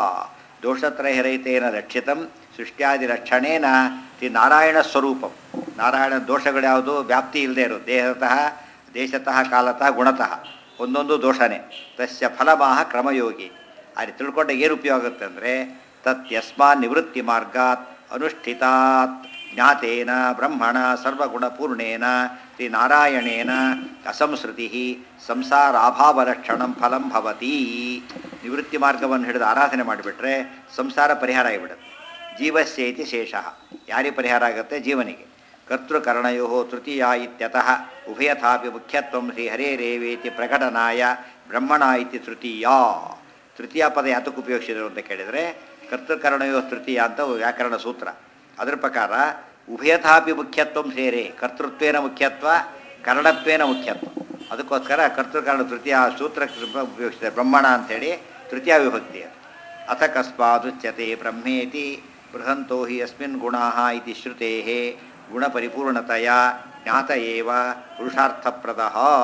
ದೋಷತ್ರಯರಹಿತೇನ ಲಕ್ಷಿತಂ ಸೃಷ್ಟ್ಯಾದಿಲಕ್ಷಣೇನ ಶ್ರೀ ನಾರಾಯಣ ಸ್ವರೂಪಂ ನಾರಾಯಣ ದೋಷಗಳು ಯಾವುದು ವ್ಯಾಪ್ತಿ ಇಲ್ಲದೆ ಇರೋದು ದೇಹತಃ ದೇಶತಃ ಕಾಲತಃ ಗುಣತಃ ಒಂದೊಂದು ದೋಷನೇ ತಸ್ಯ ಫಲಮಾಹ ಕ್ರಮಯೋಗಿ ಅಲ್ಲಿ ತಿಳ್ಕೊಂಡಾಗ ಏನು ಉಪಯೋಗ ಆಗುತ್ತೆ ಅಂದರೆ ತತ್ ಯಸ್ಮಾನ್ ನಿವೃತ್ತಿ ಮಾರ್ಗಾತ್ ಅನುಷ್ಠಿತಾತ್ ಜ್ಞಾತೇನ ಬ್ರಹ್ಮಣ ಸರ್ವಗುಣಪೂರ್ಣೇನ ಶ್ರೀ ನಾರಾಯಣೇನ ಅಸಂಸ್ಕೃತಿ ಸಂಸಾರಾಭಾವಲಕ್ಷಣಂ ಫಲಂ ಭವತಿ ನಿವೃತ್ತಿ ಮಾರ್ಗವನ್ನು ಹಿಡಿದು ಆರಾಧನೆ ಮಾಡಿಬಿಟ್ರೆ ಸಂಸಾರ ಪರಿಹಾರ ಆಗಿಬಿಡುತ್ತೆ ಜೀವಸ್ಯೇತಿ ಶೇಷ ಯಾರಿಗೆ ಪರಿಹಾರ ಆಗುತ್ತೆ ಜೀವನಿಗೆ ಕರ್ತೃಕರ್ಣಯೋ ತೃತೀಯ ಇತ್ಯತಃ ಉಭಯಥಾಪಿ ಮುಖ್ಯತ್ವಂ ಶ್ರೀ ಹರೇರೇವೇತಿ ಪ್ರಕಟನಾಯ ಬ್ರಹ್ಮಣ ಇತಿ ತೃತೀಯ ತೃತೀಯ ಪದ ಯಾತಕ್ಕೆ ಉಪಯೋಗಿಸಿದರು ಅಂತ ಕೇಳಿದರೆ ಕರ್ತೃಕರ್ಣಯೋ ತೃತೀಯ ಅಂತ ವ್ಯಾಕರಣ ಸೂತ್ರ ಅದರ ಪ್ರಕಾರ ಉಭಯಥಾಪಿ ಮುಖ್ಯತ್ವಂ ಸೇರೆ ಕರ್ತೃತ್ವೇನ ಮುಖ್ಯತ್ವ ಕರ್ಣತ್ವೇನ ಮುಖ್ಯತ್ವ ಅದಕ್ಕೋಸ್ಕರ ಕರ್ತೃಕರ್ಣ ತೃತೀಯ ಸೂತ್ರ ಉಪಯೋಗಿಸಿದ್ದಾರೆ ಬ್ರಹ್ಮಣ ಅಂಥೇಳಿ ತೃತೀಯ ವಿಭಕ್ತಿ ಅದು ಅಥ ಕಸ್ಮಾದುಚ್ಯತೆ ಬ್ರಹ್ಮೇತಿ ಬೃಹಂತೋ ಹಿ ಯಸ್ಮಿನ್ ಗುಣಾ ಇತಿ ಶ್ರುತೆ ಗುಣಪರಿಪೂರ್ಣತೆಯ ಜ್ಞಾತ ಏವ ಪುರುಷಾರ್ಥಪ್ರದ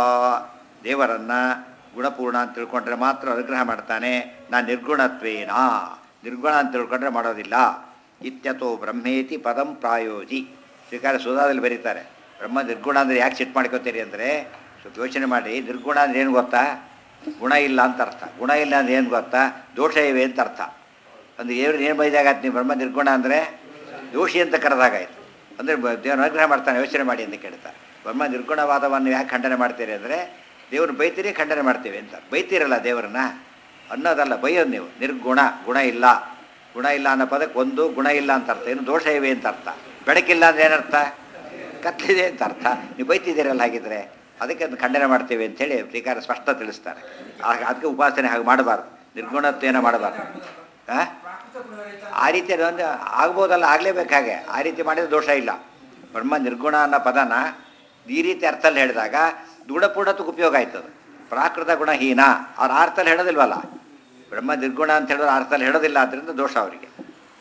ದೇವರನ್ನ ಗುಣಪೂರ್ಣ ಅಂತ ತಿಳ್ಕೊಂಡ್ರೆ ಮಾತ್ರ ಅನುಗ್ರಹ ಮಾಡ್ತಾನೆ ನಾ ನಿರ್ಗುಣತ್ವೇನ ನಿರ್ಗುಣ ಅಂತ ತಿಳ್ಕೊಂಡ್ರೆ ಮಾಡೋದಿಲ್ಲ ಇತ್ಯತೋ ಬ್ರಹ್ಮೇತಿ ಪದಂ ಪ್ರಾಯೋಜಿ ಶ್ರೀಕಾರ ಸುಧಾದಲ್ಲಿ ಬರೀತಾರೆ ಬ್ರಹ್ಮ ನಿರ್ಗುಣ ಅಂದರೆ ಯಾಕೆ ಸಿಟ್ಟು ಮಾಡ್ಕೋತೀರಿ ಅಂದರೆ ಸ್ವಲ್ಪ ಯೋಚನೆ ಮಾಡಿ ನಿರ್ಗುಣ ಅಂದ್ರೆ ಏನು ಗೊತ್ತಾ ಗುಣ ಇಲ್ಲ ಅಂತ ಅರ್ಥ ಗುಣ ಇಲ್ಲ ಅಂದ್ರೆ ಏನು ಗೊತ್ತಾ ದೋಷ ಇವೆ ಅಂತ ಅರ್ಥ ಅಂದ್ರೆ ಏನು ಏನು ಬೈದಾಗತ್ತೆ ನೀವು ಬ್ರಹ್ಮ ನಿರ್ಗುಣ ಅಂದರೆ ದೋಷಿ ಅಂತ ಕರೆದಾಗಾಯ್ತು ಅಂದರೆ ದೇವ್ರ ಅನುಗ್ರಹ ಮಾಡ್ತಾನೆ ಯೋಚನೆ ಮಾಡಿ ಅಂತ ಕೇಳ್ತಾರೆ ಬ್ರಹ್ಮ ನಿರ್ಗುಣವಾದವನ್ನು ಯಾಕೆ ಖಂಡನೆ ಮಾಡ್ತೀರಿ ಅಂದರೆ ದೇವ್ರನ್ನ ಬೈತೀರಿ ಖಂಡನೆ ಮಾಡ್ತೀವಿ ಅಂತ ಬೈತೀರಲ್ಲ ದೇವರನ್ನ ಅನ್ನೋದಲ್ಲ ಬೈಯೋದು ನೀವು ನಿರ್ಗುಣ ಗುಣ ಇಲ್ಲ ಗುಣ ಇಲ್ಲ ಅನ್ನೋ ಪದಕ್ಕೆ ಒಂದು ಗುಣ ಇಲ್ಲ ಅಂತ ಅರ್ಥ ಏನು ದೋಷ ಇವೆ ಅಂತ ಅರ್ಥ ಬೆಳಕಿಲ್ಲ ಅಂದ್ರೆ ಏನರ್ಥ ಕತ್ತಲಿದೆ ಅಂತ ಅರ್ಥ ನೀವು ಬೈತಿದ್ದೀರಲ್ಲ ಹಾಗಿದ್ರೆ ಅದಕ್ಕೆ ಅದನ್ನ ಖಂಡನೆ ಮಾಡ್ತೇವೆ ಅಂತೇಳಿ ಶ್ರೀಕಾರ ಸ್ಪಷ್ಟ ತಿಳಿಸ್ತಾರೆ ಆಗ ಅದಕ್ಕೆ ಉಪಾಸನೆ ಹಾಗೆ ಮಾಡಬಾರ್ದು ನಿರ್ಗುಣತ್ವೇನ ಮಾಡಬಾರ್ದು ಹಾಂ ಪ್ರಾಕೃತ ಗುಣರಹಿತ ಆ ರೀತಿ ಒಂದು ಆಗ್ಬೋದಲ್ಲ ಆಗಲೇಬೇಕು ಹಾಗೆ ಆ ರೀತಿ ಮಾಡಿದ್ರೆ ದೋಷ ಇಲ್ಲ ಬ್ರಹ್ಮ ನಿರ್ಗುಣ ಅನ್ನೋ ಪದನ ಈ ರೀತಿ ಅರ್ಥದಲ್ಲಿ ಹೇಳಿದಾಗ ಗುಣಪೂರ್ಣತ್ವಕ್ಕೆ ಉಪಯೋಗ ಆಯ್ತದೆ ಪ್ರಾಕೃತ ಗುಣಹೀನ ಅವ್ರ ಅರ್ಥದಲ್ಲಿ ಹೇಳೋದಿಲ್ವಲ್ಲ ಬ್ರಹ್ಮ ನಿರ್ಗುಣ ಅಂತ ಹೇಳಿದ್ರೆ ಅರ್ಥದಲ್ಲಿ ಹೇಳೋದಿಲ್ಲ ಆದ್ದರಿಂದ ದೋಷ ಅವರಿಗೆ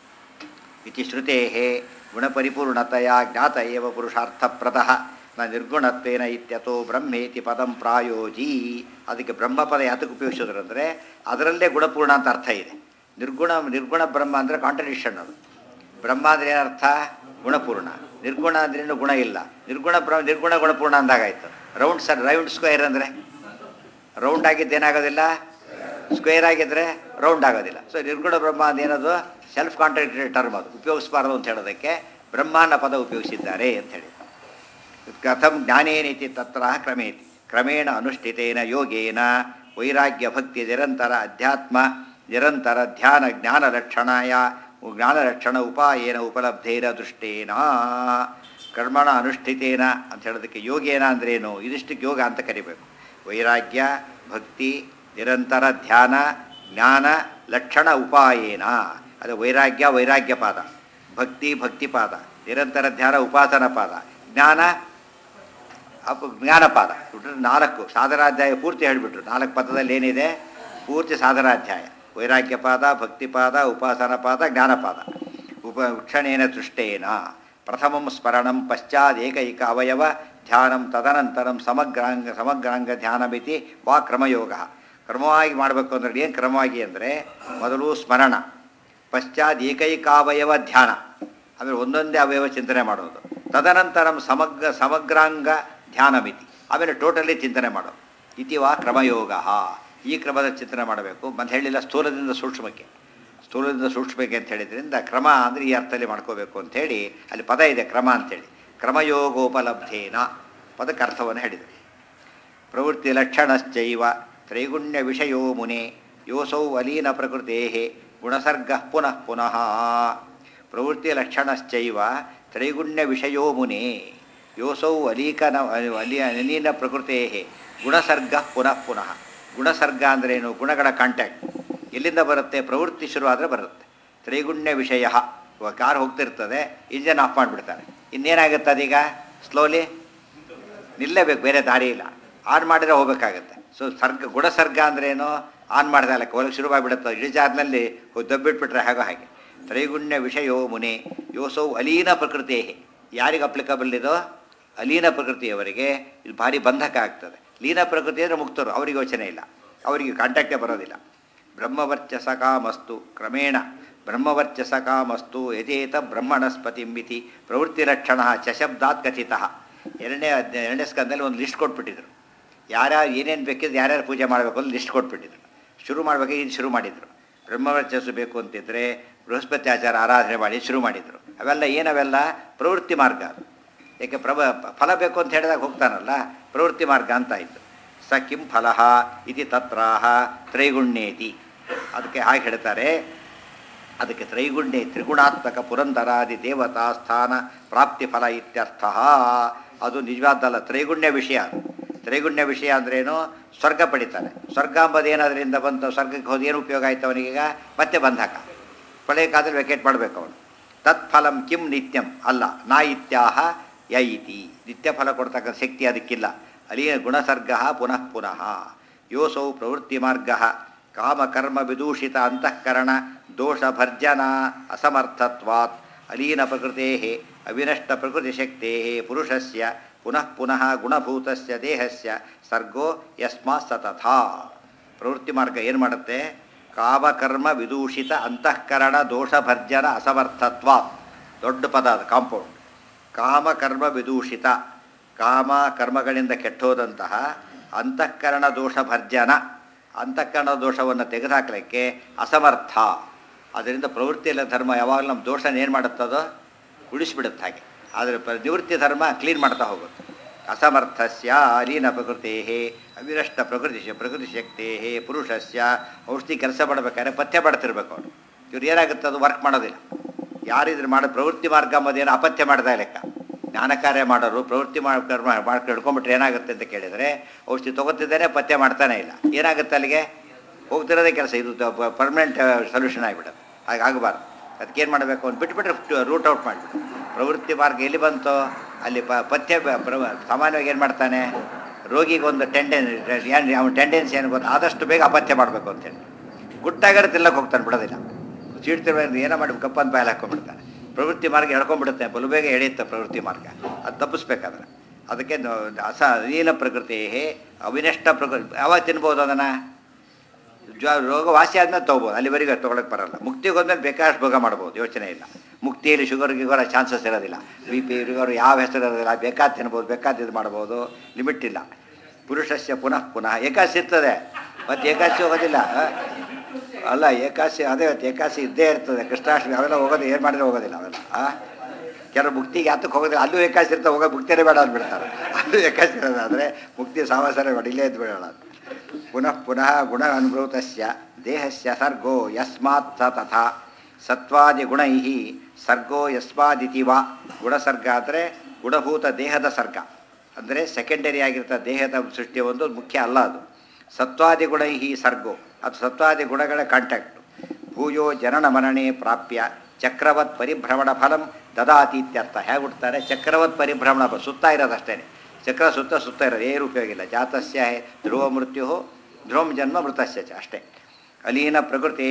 ಇತಿ ಶ್ರುತೆ ಗುಣಪರಿಪೂರ್ಣತೆಯ ಜ್ಞಾತ ಏವ ಪುರುಷಾರ್ಥಪ್ರದಃ ನ ನಿರ್ಗುಣತ್ವೇನ ಇತ್ಯತೋ ಬ್ರಹ್ಮೇತಿ ಪದಂ ಪ್ರಾಯೋಜಿ ಅದಕ್ಕೆ ಬ್ರಹ್ಮಪದ ಯಾತಕ್ಕೆ ಉಪಯೋಗಿಸಿದ್ರು ಅಂದರೆ ಅದರಲ್ಲೇ ಗುಣಪೂರ್ಣ ಅಂತ ಅರ್ಥ ಇದೆ ನಿರ್ಗುಣ ನಿರ್ಗುಣ ಬ್ರಹ್ಮ ಅಂದರೆ ಕಾಂಟ್ರಡಿಕ್ಷನ್ ಅದು ಬ್ರಹ್ಮ ಅಂದ್ರೆ ಏನರ್ಥ ಗುಣಪೂರ್ಣ ನಿರ್ಗುಣ ಅಂದ್ರೇನು ಗುಣ ಇಲ್ಲ ನಿರ್ಗುಣ ಬ್ರ ನಿರ್ಗುಣ ಗುಣಪೂರ್ಣ ಅಂದಾಗಾಯ್ತು ರೌಂಡ್ ಸರ್ ರೌಂಡ್ ಸ್ಕ್ವೇರ್ ಅಂದರೆ ರೌಂಡ್ ಆಗಿದ್ದು ಏನಾಗೋದಿಲ್ಲ ಸ್ಕ್ವೇರ್ ಆಗಿದ್ದರೆ ರೌಂಡ್ ಆಗೋದಿಲ್ಲ ಸೊ ನಿರ್ಗುಣ ಬ್ರಹ್ಮ ಅದೇನದು ಸೆಲ್ಫ್ ಕಾಂಟ್ರಾಕ್ಟರಿ ಟರ್ಮ್ ಅದು ಉಪಯೋಗಿಸಬಾರ್ದು ಅಂತ ಹೇಳೋದಕ್ಕೆ ಬ್ರಹ್ಮಾನ ಪದ ಉಪಯೋಗಿಸಿದ್ದಾರೆ ಅಂತ ಹೇಳಿ ಕಥಂ ಜ್ಞಾನೇನಿತಿ ತತ್ರ ಕ್ರಮೇತಿ ಕ್ರಮೇಣ ಅನುಷ್ಠಿತೇನ ಯೋಗೇನ ವೈರಾಗ್ಯ ಭಕ್ತಿ ನಿರಂತರ ಅಧ್ಯಾತ್ಮ ನಿರಂತರ ಧ್ಯಾನ ಜ್ಞಾನ ಲಕ್ಷಣಾಯ ಜ್ಞಾನ ಲಕ್ಷಣ ಉಪಾಯೇನ ಉಪಲಬ್ಧೇನ ದೃಷ್ಟೇನ ಕರ್ಮಣ ಅನುಷ್ಠಿತೇನ ಅಂತ ಹೇಳೋದಕ್ಕೆ ಯೋಗೇನ ಅಂದ್ರೇನು ಇದಿಷ್ಟಕ್ಕೆ ಯೋಗ ಅಂತ ಕರಿಬೇಕು ವೈರಾಗ್ಯ ಭಕ್ತಿ ನಿರಂತರ ಧ್ಯಾನ ಜ್ಞಾನ ಲಕ್ಷಣ ಉಪಾಯೇನ ಅದು ವೈರಾಗ್ಯ ವೈರಾಗ್ಯ ಪಾದ ಭಕ್ತಿ ಭಕ್ತಿ ಪಾದ ನಿರಂತರ ಧ್ಯಾನ ಉಪಾಸನ ಪಾದ ಜ್ಞಾನ ಅಪ್ ಜ್ಞಾನಪಾದ ಬಿಟ್ಟರೆ ನಾಲ್ಕು ಸಾಧನಾಧ್ಯಾಯ ಪೂರ್ತಿ ಹೇಳಿಬಿಟ್ರು ನಾಲ್ಕು ಪದದಲ್ಲಿ ಏನಿದೆ ಪೂರ್ತಿ ಸಾಧನಾಧ್ಯಾಯ ವೈರಾಗ್ಯ ಪಾದ ಭಕ್ತಿಪಾದ ಉಪಾಸನ ಪಾದ ಜ್ಞಾನಪಾದ ಉಪ ಕ್ಷಣೇನ ದೃಷ್ಟೇನ ಪ್ರಥಮಂ ಸ್ಮರಣಂ ಪಶ್ಚಾತ್ ಏಕೈಕ ಅವಯವ ಧ್ಯಾನಂ ತದನಂತರಂ ಸಮಗ್ರಾಂಗ ಸಮಗ್ರಾಂಗ ಧ್ಯಾನಮಿತಿ ವಾ ಕ್ರಮಯೋಗ ಕ್ರಮವಾಗಿ ಮಾಡಬೇಕು ಅಂದ್ರೆ ಏನು ಕ್ರಮವಾಗಿ ಅಂದರೆ ಮೊದಲು ಸ್ಮರಣ ಪಶ್ಚಾತ್ ಏಕೈಕಾವಯವ ಧ್ಯಾನ ಆಮೇಲೆ ಒಂದೊಂದೇ ಅವಯವ ಚಿಂತನೆ ಮಾಡೋದು ತದನಂತರ ಸಮಗ್ರ ಸಮಗ್ರಾಂಗ ಧ್ಯಾನ ಮಿತಿ ಆಮೇಲೆ ಟೋಟಲಿ ಚಿಂತನೆ ಮಾಡೋದು ಇತಿವಾ ಕ್ರಮಯೋಗ ಈ ಕ್ರಮದ ಚಿಂತನೆ ಮಾಡಬೇಕು ಮತ್ತೆ ಹೇಳಿಲ್ಲ ಸ್ಥೂಲದಿಂದ ಸೂಕ್ಷ್ಮಕ್ಕೆ ಸ್ಥೂಲದಿಂದ ಸೂಕ್ಷ್ಮಕ್ಕೆ ಅಂತ ಹೇಳಿದ್ರಿಂದ ಕ್ರಮ ಅಂದರೆ ಈ ಅರ್ಥದಲ್ಲಿ ಮಾಡ್ಕೋಬೇಕು ಅಂಥೇಳಿ ಅಲ್ಲಿ ಪದ ಇದೆ ಕ್ರಮ ಅಂಥೇಳಿ ಕ್ರಮಯೋಗೋಪಲಬ್ಧೇನ ಪದಕ್ಕೆ ಅರ್ಥವನ್ನು ಹೇಳಿದರು ಪ್ರವೃತ್ತಿ ಲಕ್ಷಣಶ್ಚೈವ ತ್ರೈಗುಣ್ಯ ವಿಷಯೋ ಮುನೆ ಯೋಸೌ ಅಲೀನ ಪ್ರಕೃತೆ ಗುಣಸರ್ಗ ಪುನಃ ಪುನಃ ಪ್ರವೃತ್ತಿ ಲಕ್ಷಣಶ್ಚೈವ ತ್ರೈಗುಣ್ಯ ವಿಷಯೋ ಮುನೆ ಯೋಸೌ ಅಲೀಕನ ಅಲಿ ಅಲೀನ ಪ್ರಕೃತೆ ಗುಣಸರ್ಗ ಪುನಃ ಪುನಃ ಗುಣಸರ್ಗ ಅಂದ್ರೇನು ಗುಣಗಳ ಕಾಂಟ್ಯಾಕ್ಟ್ ಎಲ್ಲಿಂದ ಬರುತ್ತೆ ಪ್ರವೃತ್ತಿ ಶುರು ಆದರೆ ಬರುತ್ತೆ ತ್ರೈಗುಣ್ಯ ವಿಷಯ ಇವಾಗ ಕಾರ್ ಹೋಗ್ತಿರ್ತದೆ ಇಂಜನ್ ಆಫ್ ಮಾಡಿಬಿಡ್ತಾರೆ ಇನ್ನೇನಾಗುತ್ತೆ ಅದೀಗ ಸ್ಲೋಲಿ ನಿಲ್ಲಬೇಕು ಬೇರೆ ದಾರಿ ಇಲ್ಲ ಆನ್ ಮಾಡಿದ್ರೆ ಹೋಗ್ಬೇಕಾಗತ್ತೆ ಸೊ ಸರ್ಗ ಗುಣಸರ್ಗ ಅಂದ್ರೇನು ಆನ್ ಮಾಡಿದ ಲೆಕ್ಕ ಒಳಗೆ ಶುರುವಾಗಿಬಿಡುತ್ತೆ ಇಳಿಜಾರಿನಲ್ಲಿ ದಬ್ಬಿಟ್ಬಿಟ್ರೆ ಹಾಗೋ ಹಾಗೆ ತ್ರೈಗುಣ್ಯ ವಿಷಯೋ ಮುನೆ ಯೋಸೌ ಅಲೀನ ಪ್ರಕೃತಿ ಯಾರಿಗೆ ಅಪ್ಲಿಕಬಲ್ ಇದೋ ಅಲೀನ ಪ್ರಕೃತಿಯವರಿಗೆ ಇದು ಭಾರಿ ಬಂಧಕ ಆಗ್ತದೆ ಲೀನ ಪ್ರಕೃತಿ ಅಂದರೆ ಮುಕ್ತರು ಅವ್ರಿಗೆ ಯೋಚನೆ ಇಲ್ಲ ಅವರಿಗೆ ಕಾಂಟ್ಯಾಕ್ಟೇ ಬರೋದಿಲ್ಲ ಬ್ರಹ್ಮವರ್ಚಸ ಕಾಮಸ್ತು ಕ್ರಮೇಣ ಬ್ರಹ್ಮವರ್ಚಸ ಕಾಮಸ್ತು ಯಜೇತ ಬ್ರಹ್ಮಣಸ್ಪತಿಂಬಿತಿ ಪ್ರವೃತ್ತಿಲಕ್ಷಣ ಚಶಬ್ದಾತ್ ಕಥಿತ ಎರಡನೇ ಅಧ್ಯಾಯ ಎರಡನೇ ಸ್ಕಂದಲ್ಲಿ ಒಂದು ಲಿಸ್ಟ್ ಕೊಟ್ಬಿಟ್ಟಿದ್ರು ಯಾರ್ಯಾರು ಏನೇನು ಬೇಕಿದ್ರೆ ಯಾರ್ಯಾರು ಪೂಜೆ ಮಾಡಬೇಕು ಅಂತ ಲಿಸ್ಟ್ ಕೊಟ್ಬಿಟ್ಟಿದ್ರು ಶುರು ಮಾಡಬೇಕು ಇದು ಶುರು ಮಾಡಿದರು ಬ್ರಹ್ಮವರ್ಚಸ್ಸು ಬೇಕು ಅಂತಿದ್ರೆ ಬೃಹಸ್ಪತಿ ಆಚಾರ ಆರಾಧನೆ ಮಾಡಿ ಶುರು ಮಾಡಿದರು ಅವೆಲ್ಲ ಏನವೆಲ್ಲ ಪ್ರವೃತ್ತಿ ಮಾರ್ಗ ಅದು ಏಕೆ ಪ್ರಭ ಫಲ ಬೇಕು ಅಂತ ಹೇಳಿದಾಗ ಹೋಗ್ತಾನಲ್ಲ ಪ್ರವೃತ್ತಿ ಮಾರ್ಗ ಅಂತ ಆಯಿತು ಸ ಕಿಂ ಫಲಃ ಇತಿ ತತ್ರಾಹ ತ್ರೈಗುಣ್ಯೇತಿ ಅದಕ್ಕೆ ಹಾಗೆ ಹೇಳ್ತಾರೆ ಅದಕ್ಕೆ ತ್ರೈಗುಣ್ಯ ತ್ರಿಗುಣಾತ್ಮಕ ಪುರಂದರಾದಿ ದೇವತಾ ಸ್ಥಾನ ಪ್ರಾಪ್ತಿ ಫಲ ಇತ್ಯರ್ಥ ಅದು ನಿಜವಾದ್ದಲ್ಲ ತ್ರೈಗುಣ್ಯ ವಿಷಯ ಅದು ತ್ರೈಗುಣ್ಯ ವಿಷಯ ಅಂದ್ರೇನು ಸ್ವರ್ಗ ಪಡಿತಾನೆ ಸ್ವರ್ಗ ಅಂಬದೇನಾದ್ರಿಂದ ಬಂತು ಸ್ವರ್ಗಕ್ಕೆ ಹೋದ ಏನು ಉಪಯೋಗ ಆಯ್ತು ಅವನಿಗೀಗ ಮತ್ತೆ ಬಂಧಕ ಪಳೆಯಕ್ಕಾದ್ರೆ ವೆಕೇಟ್ ಮಾಡಬೇಕು ಅವನು ತತ್ಫಲಂ ಕಿಂ ನಿತ್ಯಂ ಅಲ್ಲ ನಾ ಇತ್ಯಾಹ ಯ ಇತಿ ನಿತ್ಯ ಫಲ ಕೊಡ್ತಕ್ಕಂಥ ಶಕ್ತಿ ಅದಕ್ಕಿಲ್ಲ ಅಲಿಯ ಗುಣಸರ್ಗ ಪುನಃ ಪುನಃ ಯೋಸೌ ಪ್ರವೃತ್ತಿ ಮಾರ್ಗ ಕಾಮಕರ್ಮ ವಿದೂಷಿತ ಅಂತಃಕರಣ ದೋಷ ಭರ್ಜನ ಅಸಮರ್ಥತ್ವಾತ್ ಅಲೀನ ಪ್ರಕೃತೆ ಅವಿನಷ್ಟ ಪ್ರಕೃತಿಶಕ್ತೆ ಪುರುಷಸ್ಯ ಪುನಃ ಪುನಃ ಗುಣಭೂತಸ್ಯ ದೇಹಸ್ಯ ಸರ್ಗೋ ಯಸ್ಮಾತ್ ಸತಥಾ ಪ್ರವೃತ್ತಿ ಮಾರ್ಗ ಏನು ಮಾಡುತ್ತೆ ಕಾಮಕರ್ಮ ವಿದೂಷಿತ ಅಂತಃಕರಣ ದೋಷ ಭರ್ಜನ ಅಸಮರ್ಥತ್ವ ದೊಡ್ಡ ಪದ ಅದು ಕಾಂಪೌಂಡ್ ಕಾಮಕರ್ಮ ವಿದೂಷಿತ ಕಾಮ ಕರ್ಮಗಳಿಂದ ಕೆಟ್ಟೋದಂತಹ ಅಂತಃಕರಣ ದೋಷ ಭರ್ಜನ ಅಂತಃಕರಣ ದೋಷವನ್ನು ತೆಗೆದುಹಾಕಲಿಕ್ಕೆ ಅಸಮರ್ಥ ಅದರಿಂದ ಪ್ರವೃತ್ತಿಯಲ್ಲ ಧರ್ಮ ಯಾವಾಗಲೂ ನಮ್ಮ ದೋಷನ ಏನು ಮಾಡುತ್ತದೋ ಉಳಿಸ್ಬಿಡುತ್ತೆ ಹಾಗೆ ಆದರೆ ಪ ನಿವೃತ್ತಿ ಧರ್ಮ ಕ್ಲೀನ್ ಮಾಡ್ತಾ ಹೋಗುತ್ತೆ ಅಸಮರ್ಥಸ್ಯ ಅಲೀನ ಪ್ರಕೃತೆ ಅವಿರಷ್ಟ ಪ್ರಕೃತಿ ಪ್ರಕೃತಿ ಶಕ್ತಿ ಪುರುಷಸ್ಯ ಔಷಧಿ ಕೆಲಸ ಮಾಡಬೇಕಾದ್ರೆ ಪಥ್ಯ ಮಾಡ್ತಿರ್ಬೇಕು ಅವನು ಇವ್ರು ಏನಾಗುತ್ತೆ ಅದು ವರ್ಕ್ ಮಾಡೋದಿಲ್ಲ ಯಾರಿದ್ರು ಮಾಡೋ ಪ್ರವೃತ್ತಿ ಮಾರ್ಗ ಅಂಬೋದೇನು ಅಪಥ್ಯ ಮಾಡ್ದ ಲೆಕ್ಕ ಜ್ಞಾನ ಕಾರ್ಯ ಮಾಡೋರು ಪ್ರವೃತ್ತಿ ಮಾಡ್ ಕರ್ಮ ಮಾಡ್ಕೊಂಡು ಹಿಡ್ಕೊಂಬಿಟ್ರೆ ಏನಾಗುತ್ತೆ ಅಂತ ಕೇಳಿದರೆ ಔಷಧಿ ತೊಗೋತಿದ್ದಾನೆ ಪಥ್ಯ ಮಾಡ್ತಾನೆ ಇಲ್ಲ ಏನಾಗುತ್ತೆ ಅಲ್ಲಿಗೆ ಹೋಗ್ತಿರೋದೇ ಕೆಲಸ ಇದು ಪರ್ಮನೆಂಟ್ ಸೊಲ್ಯೂಷನ್ ಆಗಿಬಿಡುತ್ತೆ ಹಾಗೆ ಆಗಬಾರ್ದು ಅದಕ್ಕೇನು ಮಾಡಬೇಕು ಅಂತ ಬಿಟ್ಬಿಟ್ರೆ ರೂಟ್ ಔಟ್ ಮಾಡಿಬಿಟ್ಟು ಪ್ರವೃತ್ತಿ ಮಾರ್ಗ ಎಲ್ಲಿ ಬಂತೋ ಅಲ್ಲಿ ಪ ಪಥ್ಯ ಬ- ಪ್ರ ಸಾಮಾನ್ಯವಾಗಿ ಏನು ಮಾಡ್ತಾನೆ ರೋಗಿಗೊಂದು ಟೆಂಡೆನ್ ಏನು ಅವನ ಟೆಂಡೆನ್ಸಿ ಏನು ಗೊತ್ತು ಆದಷ್ಟು ಬೇಗ ಅಪಥ್ಯ ಮಾಡಬೇಕು ಅಂತೇಳಿ ಗುಟ್ಟಾಗಾರೆ ತಿಲ್ಲಕ್ಕೆ ಹೋಗ್ತಾನೆ ಬಿಡೋದಿಲ್ಲ ಚೀಡ್ತಿರೋ ಏನೋ ಮಾಡಿ ಕಪ್ಪಂತ ಬಾಯಲ್ಲಿ ಹಾಕೊಂಡ್ಬಿಡ್ತಾನೆ ಪ್ರವೃತ್ತಿ ಮಾರ್ಗ ಎಳ್ಕೊಂಡ್ಬಿಡುತ್ತೆ ಬಲು ಬೇಗ ಎಳೆಯುತ್ತೆ ಪ್ರವೃತ್ತಿ ಮಾರ್ಗ ಅದು ತಪ್ಪಿಸ್ಬೇಕಾದ್ರೆ ಅದಕ್ಕೆ ನ- ಅಸ ಅಧೀನ ಪ್ರಕೃತಿ ಅವಿನಷ್ಟ ಪ್ರಕೃತಿ ಯಾವಾಗ ತಿನ್ಬೋದು ಅದನ್ನು ಜ್ವ ರೋಗ ವಾಸಿ ಆದ್ಮೇಲೆ ತೊಗೋಬೋದು ಅಲ್ಲಿವರೆಗೆ ತೊಗೊಳಕ್ಕೆ ಬರಲ್ಲ ಮುಕ್ತಿಗೆ ಹೋದ್ಮೇಲೆ ಬೇಕಾದಷ್ಟು ಭೋಗ ಮಾಡ್ಬೋದು ಯೋಚನೆ ಇಲ್ಲ ಮುಕ್ತಿಯಲ್ಲಿ ಶುಗರ್ ಗಿಗರ್ ಚಾನ್ಸಸ್ ಇರೋದಿಲ್ಲ ಬಿ ಪಿ ಶುಗರ್ ಯಾವ ಹೆಸರು ಇರೋದಿಲ್ಲ ಬೇಕಾದ ತಿನ್ಬೋದು ಬೇಕಾದ ಇದು ಮಾಡ್ಬೋದು ಲಿಮಿಟ್ ಇಲ್ಲ ಪುರುಷಸ್ಯ ಪುನಃ ಪುನಃ ಏಕಾಸಿ ಇರ್ತದೆ ಮತ್ತು ಏಕಾಸಿ ಹೋಗೋದಿಲ್ಲ ಆ? ಅಲ್ಲ ಏಕಾಸಿ ಅದೇ ಇವತ್ತು ಏಕಾಸಿ ಇದ್ದೇ ಇರ್ತದೆ ಕೃಷ್ಣಾಷ್ಟಮಿ ಅವೆಲ್ಲ ಹೋಗೋದು ಏನು ಮಾಡಿದ್ರೆ ಹೋಗೋದಿಲ್ಲ ಅವೆಲ್ಲ ಆ? ಕೆಲವು ಮುಕ್ತಿಗೆ ಯಾತಕ್ಕೆ ಹೋಗೋದಿಲ್ಲ ಅಲ್ಲೂ ಏಕಾಸಿ ಇರ್ತದೆ ಹೋಗೋ ಮುಕ್ತಿಯೇ ಬೇಡ ಅಂದ್ಬಿಡ್ತಾರೆ ಅಲ್ಲೂ ಏಕಾಸಿ ಇರೋದಾದರೆ ಮುಕ್ತಿ ಸಾವಾಸರೇ ಬೇಡ ಇಲ್ಲೇ ಇದ್ದು ಬಿಡೋಣ ಅಂತ. ಪುನಃ ಪುನಃ ಗುಣ ಅನುಭೂತಸ್ಯ ದೇಹಸ್ಯ ಸರ್ಗೋ ಯಸ್ಮಾತ್ ಸ ತಥಾ ಸತ್ವಾದಿ ಗುಣೈ ಸರ್ಗೋ ಯಸ್ಮಾದಿತಿ ವಾ ಗುಣಸರ್ಗ ಅಂದರೆ ಗುಣಭೂತ ದೇಹದ ಸರ್ಗ ಅಂದರೆ ಸೆಕೆಂಡರಿ ಆಗಿರ್ತ ದೇಹದ ಸೃಷ್ಟಿಯ ಒಂದು ಮುಖ್ಯ ಅಲ್ಲ ಅದು ಸತ್ವಾದಿ ಗುಣೈ ಸರ್ಗೋ ಅದು ಸತ್ವಾದಿ ಗುಣಗಳ ಕಾಂಟ್ಯಾಕ್ಟು ಭೂಯೋ ಜನನ ಮರಣೆ ಪ್ರಾಪ್ಯ ಚಕ್ರವತ್ ಪರಿಭ್ರಮಣ ಫಲಂ ದದಾತಿ ಇತ್ಯರ್ಥ ಹೇಗೆ ಹುಡ್ತಾರೆ ಚಕ್ರವತ್ ಪರಿಭ್ರಮಣ ಫಲ ಸುತ್ತಾ ಇರೋದಷ್ಟೇ ಚಕ್ರ ಸುತ್ತ ಸುತ್ತ ಇರೋದು ಏನು ಉಪಯೋಗ ಇಲ್ಲ ಜಾತಸ್ಯ ಹೇ ಧ್ರುವ ಮೃತ್ಯು ಧ್ರುವಂ ಜನ್ಮ ಮೃತಸ್ಯ ಚ ಅಷ್ಟೇ ಅಲೀನ ಪ್ರಕೃತೆ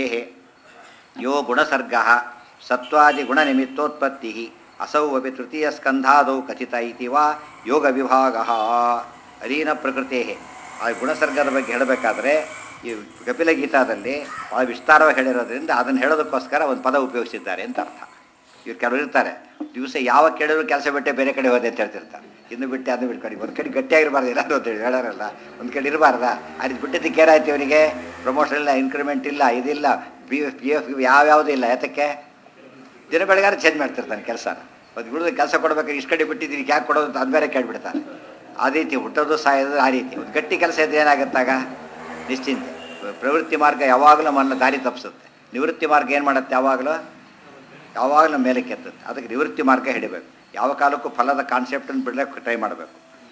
ಯೋ ಗುಣಸರ್ಗ ಸತ್ವಾದಿ ಗುಣನಿಮಿತ್ತೋತ್ಪತ್ತಿ ಅಸೌ ಅಪಿ ತೃತೀಯ ಸ್ಕಂಧಾದೌ ಕಥಿತ ಇತಿ ವಾ ಯೋಗ ವಿಭಾಗ ಅಲೀನ ಪ್ರಕೃತೆ ಆ ಗುಣಸರ್ಗದ ಬಗ್ಗೆ ಹೇಳಬೇಕಾದ್ರೆ ಈ ಕಪಿಲ ಗೀತಾದಲ್ಲಿ ಭಾಳ ವಿಸ್ತಾರವಾಗಿ ಹೇಳಿರೋದ್ರಿಂದ ಅದನ್ನು ಹೇಳೋದಕ್ಕೋಸ್ಕರ ಒಂದು ಪದ ಉಪಯೋಗಿಸಿದ್ದಾರೆ ಅಂತ ಅರ್ಥ ಇವ್ರು ಕೆಲವರು ಇರ್ತಾರೆ ದಿವಸ ಯಾವ ಕೇಳಿದ್ರು ಕೆಲಸ ಬಿಟ್ಟೆ ಬೇರೆ ಕಡೆ ಹೋದೆ ಅಂತ ಹೇಳ್ತಿರ್ತಾರೆ ಇನ್ನು ಬಿಟ್ಟೆ ಅದು ಬಿಟ್ಕೊಂಡು ಒಂದು ಕಡೆ ಗಟ್ಟಿಯಾಗಿರಬಾರ್ದು ಏನಾದ್ರು ಅಂತೇಳಿ ಹೇಳೋರಲ್ಲ ಒಂದು ಕಡೆ ಇರಬಾರ್ದಾ ಅದು ಬಿಟ್ಟಿದ್ದಕ್ಕೆ ಏನಾಯ್ತು ಇವನಿಗೆ ಪ್ರಮೋಷನ್ ಇಲ್ಲ ಇನ್ಕ್ರಿಮೆಂಟ್ ಇಲ್ಲ ಇದಿಲ್ಲ ಬಿ ಎಫ್ ಪಿ ಎಫ್ ಯಾವ್ಯಾವುದೂ ಇಲ್ಲ ಯಾತಕ್ಕೆ ದಿನ ಬೆಳಗಾರೆ ಚೇಂಜ್ ಮಾಡ್ತಿರ್ತಾನೆ ಕೆಲಸನ ಒಂದು ಬಿಡೋದು ಕೆಲಸ ಕೊಡ್ಬೇಕಾದ್ರೆ ಇಷ್ಟು ಕಡೆ ಬಿಟ್ಟಿದ್ದೀನಿ ಯಾಕೆ ಕೊಡೋದು ಅಂತ ಅದು ಬೇರೆ ಕೇಳ್ಬಿಡ್ತಾನೆ ಆ ರೀತಿ ಹುಟ್ಟೋದು ಸಾಯೋದು ಆ ರೀತಿ ಒಂದು ಗಟ್ಟಿ ಕೆಲಸ ಇದ್ರೆ ಏನಾಗುತ್ತಾಗ ನಿಶ್ಚಿಂತೆ ಪ್ರವೃತ್ತಿ ಮಾರ್ಗ ಯಾವಾಗಲೂ ನಮ್ಮನ್ನು ದಾರಿ ತಪ್ಪಿಸುತ್ತೆ ನಿವೃತ್ತಿ ಮಾರ್ಗ ಏನು ಮಾಡುತ್ತೆ ಯಾವಾಗಲೂ ಯಾವಾಗಲೂ ನಮ್ಮ ಮೇಲೆ ಕೆತ್ತುತ್ತೆ ಅದಕ್ಕೆ ನಿವೃತ್ತಿ ಮಾರ್ಗ ಹಿಡಿಬೇಕು ಯಾವ ಕಾಲಕ್ಕೂ ಫಲದ ಕಾನ್ಸೆಪ್ಟನ್ನು ಬಿಡಲಿಕ್ಕೆ ಟ್ರೈ ಮಾಡಬೇಕು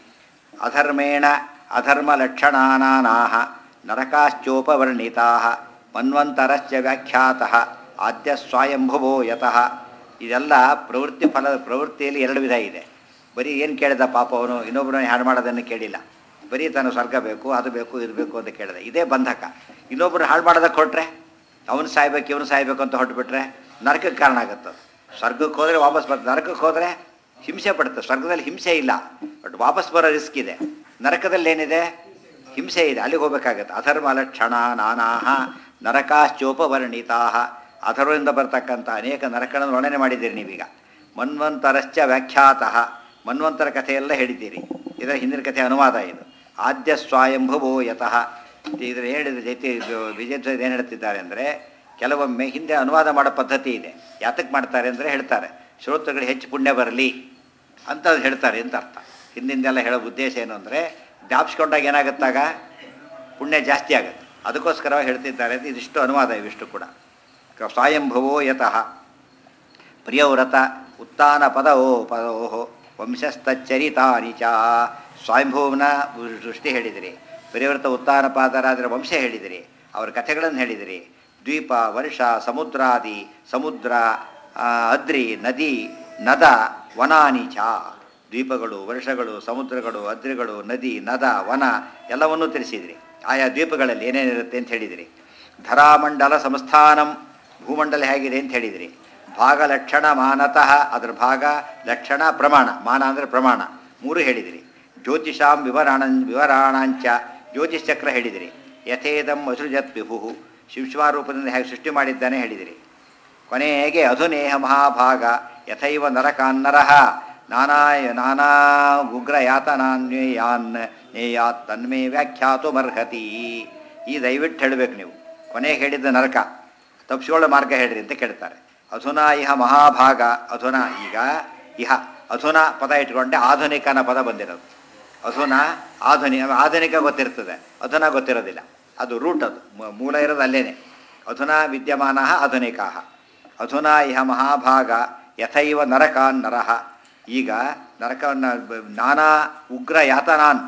ಅಧರ್ಮೇಣ ಅಧರ್ಮ ಲಕ್ಷಣಾನಾಹ ನರಕಾಶ್ಚೋಪವರ್ಣಿತಾ ಮನ್ವಂತರಶ್ಚ ವ್ಯಾಖ್ಯಾತಃ ಆದ್ಯ ಸ್ವಯಂಭುವೋ ಯತಃ ಇದೆಲ್ಲ ಪ್ರವೃತ್ತಿ ಫಲ ಪ್ರವೃತ್ತಿಯಲ್ಲಿ ಎರಡು ವಿಧ ಇದೆ ಬರೀ ಏನು ಕೇಳಿದ ಪಾಪ ಅವನು ಇನ್ನೊಬ್ಬರನ್ನ ಹಾಳು ಮಾಡೋದನ್ನು ಕೇಳಿಲ್ಲ ಬರೀ ತನ್ನ ಸ್ವರ್ಗ ಬೇಕು ಅದು ಬೇಕು ಇದು ಬೇಕು ಅಂತ ಕೇಳಿದ ಇದೇ ಬಂಧಕ ಇನ್ನೊಬ್ಬರು ಹಾಳು ಮಾಡೋದಕ್ಕೆ ಹೊರಟ್ರೆ ಅವನು ಸಾಯ್ಬೇಕು ಇವನು ಸಾಯ್ಬೇಕು ಅಂತ ಹೊರಟುಬಿಟ್ರೆ ನರಕಕ್ಕೆ ಕಾರಣ ಆಗುತ್ತೆ ಅದು. ಸ್ವರ್ಗಕ್ಕೆ ಹೋದರೆ ವಾಪಸ್ ಬರ್ತದೆ ನರಕಕ್ಕೆ ಹೋದರೆ ಹಿಂಸೆ ಪಡುತ್ತೆ ಸ್ವರ್ಗದಲ್ಲಿ ಹಿಂಸೆ ಇಲ್ಲ ಬಟ್ ವಾಪಸ್ ಬರೋ ರಿಸ್ಕ್ ಇದೆ ನರಕದಲ್ಲಿ ಏನಿದೆ ಹಿಂಸೆ ಇದೆ ಅಲ್ಲಿಗೆ ಹೋಗ್ಬೇಕಾಗತ್ತೆ ಅಧರ್ಮ ಲಕ್ಷಣ ನಾನಾಹ ನರಕಾಶ್ಚೋಪವರ್ಣಿತಾ ಅಧರ್ವದಿಂದ ಬರ್ತಕ್ಕಂಥ ಅನೇಕ ನರಕಗಳನ್ನು ವರ್ಣನೆ ಮಾಡಿದ್ದೀರಿ ನೀವೀಗ ಮನ್ವಂತರಶ್ಚ ವ್ಯಾಖ್ಯಾತಃ ಮನ್ವಂತರ ಕಥೆಯೆಲ್ಲ ಹೇಳಿದ್ದೀರಿ ಇದರ ಹಿಂದಿನ ಕಥೆ ಅನುವಾದ ಇದು ಆದ್ಯ ಸ್ವಯಂಭುವೋ ಯತಃ ಇದರ ಹೇಳಿದ ಜೊತೆ ವಿಜಯ ಏನು ಹೇಳ್ತಿದ್ದಾರೆ ಅಂದರೆ ಕೆಲವೊಮ್ಮೆ ಹಿಂದೆ ಅನುವಾದ ಮಾಡೋ ಪದ್ಧತಿ ಇದೆ ಯಾತಕ್ಕೆ ಮಾಡ್ತಾರೆ ಅಂದರೆ ಹೇಳ್ತಾರೆ ಶ್ರೋತೃಗಳಿಗೆ ಹೆಚ್ಚು ಪುಣ್ಯ ಬರಲಿ ಅಂತ ಅದು ಹೇಳ್ತಾರೆ ಅಂತ ಅರ್ಥ ಹಿಂದಿಂದೆಲ್ಲ ಹೇಳೋ ಉದ್ದೇಶ ಏನು ಅಂದರೆ ಜ್ಞಾಪಿಸ್ಕೊಂಡಾಗ ಏನಾಗುತ್ತಾಗ ಪುಣ್ಯ ಜಾಸ್ತಿ ಆಗುತ್ತೆ ಅದಕ್ಕೋಸ್ಕರ ಹೇಳ್ತಿದ್ದಾರೆ ಅಂತ ಇದಿಷ್ಟು ಅನುವಾದ ಇವಿಷ್ಟು ಕೂಡ ಕ- ಸ್ವಯಂಭುವೋ ಯತಃ ಪ್ರಿಯವ್ರತ ಉತ್ಥಾನ ಪದವೋ ಪದವೋ ವಂಶಸ್ಥಚ್ಚರಿತಾನಿ ಚ ಸ್ವಯಂಭುವನ ಸೃಷ್ಟಿ ಹೇಳಿದಿರಿ ಪ್ರಿಯವ್ರತ ಉತ್ಥಾನ ಪಾದರಾದರೆ ವಂಶ ಹೇಳಿದಿರಿ ಅವರ ಕಥೆಗಳನ್ನು ಹೇಳಿದಿರಿ ದ್ವೀಪ ವರ್ಷ ಸಮುದ್ರಾದಿ ಸಮುದ್ರ ಆ, ಅದ್ರಿ ನದಿ ನದ ವನಾನಿ ಚ ದ್ವೀಪಗಳು ವರ್ಷಗಳು ಸಮುದ್ರಗಳು ಅದ್ರಿಗಳು ನದಿ ನದ ವನ ಎಲ್ಲವನ್ನೂ ತಿಳಿಸಿದಿರಿ ಆಯಾ ದ್ವೀಪಗಳಲ್ಲಿ ಏನೇನಿರುತ್ತೆ ಅಂತ ಹೇಳಿದಿರಿ ಧರಾಮಂಡಲ ಸಂಸ್ಥಾನಂ ಭೂಮಂಡಲ ಹೇಗಿದೆ ಅಂತ ಹೇಳಿದಿರಿ ಭಾಗ ಲಕ್ಷಣ ಮಾನತಃ ಅದರ ಭಾಗ ಲಕ್ಷಣ ಪ್ರಮಾಣ ಮಾನ ಅಂದರೆ ಪ್ರಮಾಣ ಮೂರು ಹೇಳಿದಿರಿ ಜ್ಯೋತಿಷಾಂ ವಿವರಾಣ ವಿವರಾಣಾಂಚ ಜ್ಯೋತಿಷ್ ಚಕ್ರ ಹೇಳಿದಿರಿ ಯಥೇದಂ ಅಸೃಜತ್ ವಿಭು ಶಿವಸ್ವರೂಪದಿಂದ ಹೇಗೆ ಸೃಷ್ಟಿ ಮಾಡಿದ್ದಾನೆ ಹೇಳಿದಿರಿ ಕೊನೆಗೆ ಅಧುನೇಹ ಮಹಾಭಾಗ ಯಥೈವ ನರಕಾನ್ನರಹ ನಾನಾ ನಾನಾ ಉಗ್ರ ಯಾತನಾನ್ವೇಯಾನ್ ನೇಯಾತ್ ತನ್ಮೇ ವ್ಯಾಖ್ಯಾತು ಮರ್ಹತಿ ಈ ದಯವಿಟ್ಟು ಹೇಳಬೇಕು ನೀವು ಕೊನೆಗೆ ಹೇಳಿದ್ದ ನರಕ ತಪ್ಪಿಸ್ಕೊಳ್ಳೋ ಮಾರ್ಗ ಹೇಳ್ರಿ ಅಂತ ಕೇಳ್ತಾರೆ ಅಧುನಾ ಇಹ ಮಹಾಭಾಗ ಅಧುನಾ ಈಗ ಇಹ ಅಧುನಾ ಪದ ಇಟ್ಕೊಂಡೆ ಆಧುನಿಕನ ಪದ ಬಂದಿರೋದು ಅಧುನಾ ಆಧುನಿಕ ಆಧುನಿಕ ಗೊತ್ತಿರ್ತದೆ ಅಧುನಾ ಗೊತ್ತಿರೋದಿಲ್ಲ ಅದು ರೂಟ್ ಅದು ಮೂ- ಮೂಲ ಇರೋದು ಅಲ್ಲೇನೆ ಅಧುನಾ ವಿದ್ಯಮಾನ ಆಧುನಿಕ ಅಧುನಾ ಇಹ ಮಹಾಭಾಗ ಯಥೈವ ನರಕಾನ್ ನರಹ ಈಗ ನರಕವನ್ನು ಬ- ನಾನಾ ಉಗ್ರ ಯಾತನಾನ್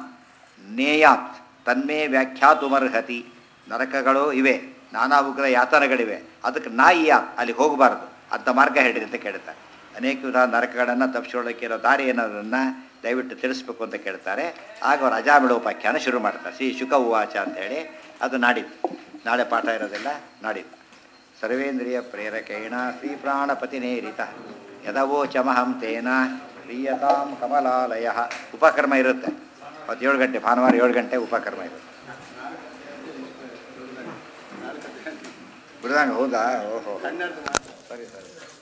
ನೇಯಾತ್ ತನ್ಮೇ ವ್ಯಾಖ್ಯಾತುಮರ್ಹತಿ ನರಕಗಳು ಇವೆ ನಾನಾ ಉಗ್ರ ಯಾತನಗಳಿವೆ ಅದಕ್ಕೆ ನಾಯಿಯ ಅಲ್ಲಿಗೆ ಹೋಗಬಾರ್ದು ಅಂತ ಮಾರ್ಗ ಹೇಳಿರಿ ಅಂತ ಕೇಳ್ತಾರೆ ಅನೇಕ ವಿಧ ನರಕಗಳನ್ನು ತಪ್ಪಿಸ್ಕೊಳ್ಳೋಕೆ ಇರೋ ದಾರಿ ಏನೋದನ್ನು ದಯವಿಟ್ಟು ತಿಳಿಸ್ಬೇಕು ಅಂತ ಕೇಳ್ತಾರೆ ಆಗ ಅವರು ಅಜಾಮಿಳೋಪಾಖ್ಯಾನ ಶುರು ಮಾಡ್ತಾರೆ ಶ್ರೀ ಶುಕ ಉವಾಚ ಅಂತೇಳಿ ಅದು ನಾಡಿದ್ದು ನಾಳೆ ಪಾಠ ಇರೋದಿಲ್ಲ ನಾಡಿದ್ದು ಸರ್ವೇಂದ್ರಿಯ ಪ್ರೇರಕೇಣ ಶ್ರೀ ಪ್ರಾಣಪತಿನೇರಿತ ಯದವೋಚಮಹಂ ತೇನ ಪ್ರೀಯತಾಂ ಕಮಲಾಲಯ ಉಪಕರ್ಮ ಇರುತ್ತೆ ಅವತ್ತು ಏಳು ಗಂಟೆ ಭಾನುವಾರ ಏಳು ಗಂಟೆ ಉಪಕರ್ಮ ಇರುತ್ತೆ ಬಿಡ್ದಂಗೆ ಹೌದಾ ಓಹೋ ಸರಿ ಸರಿ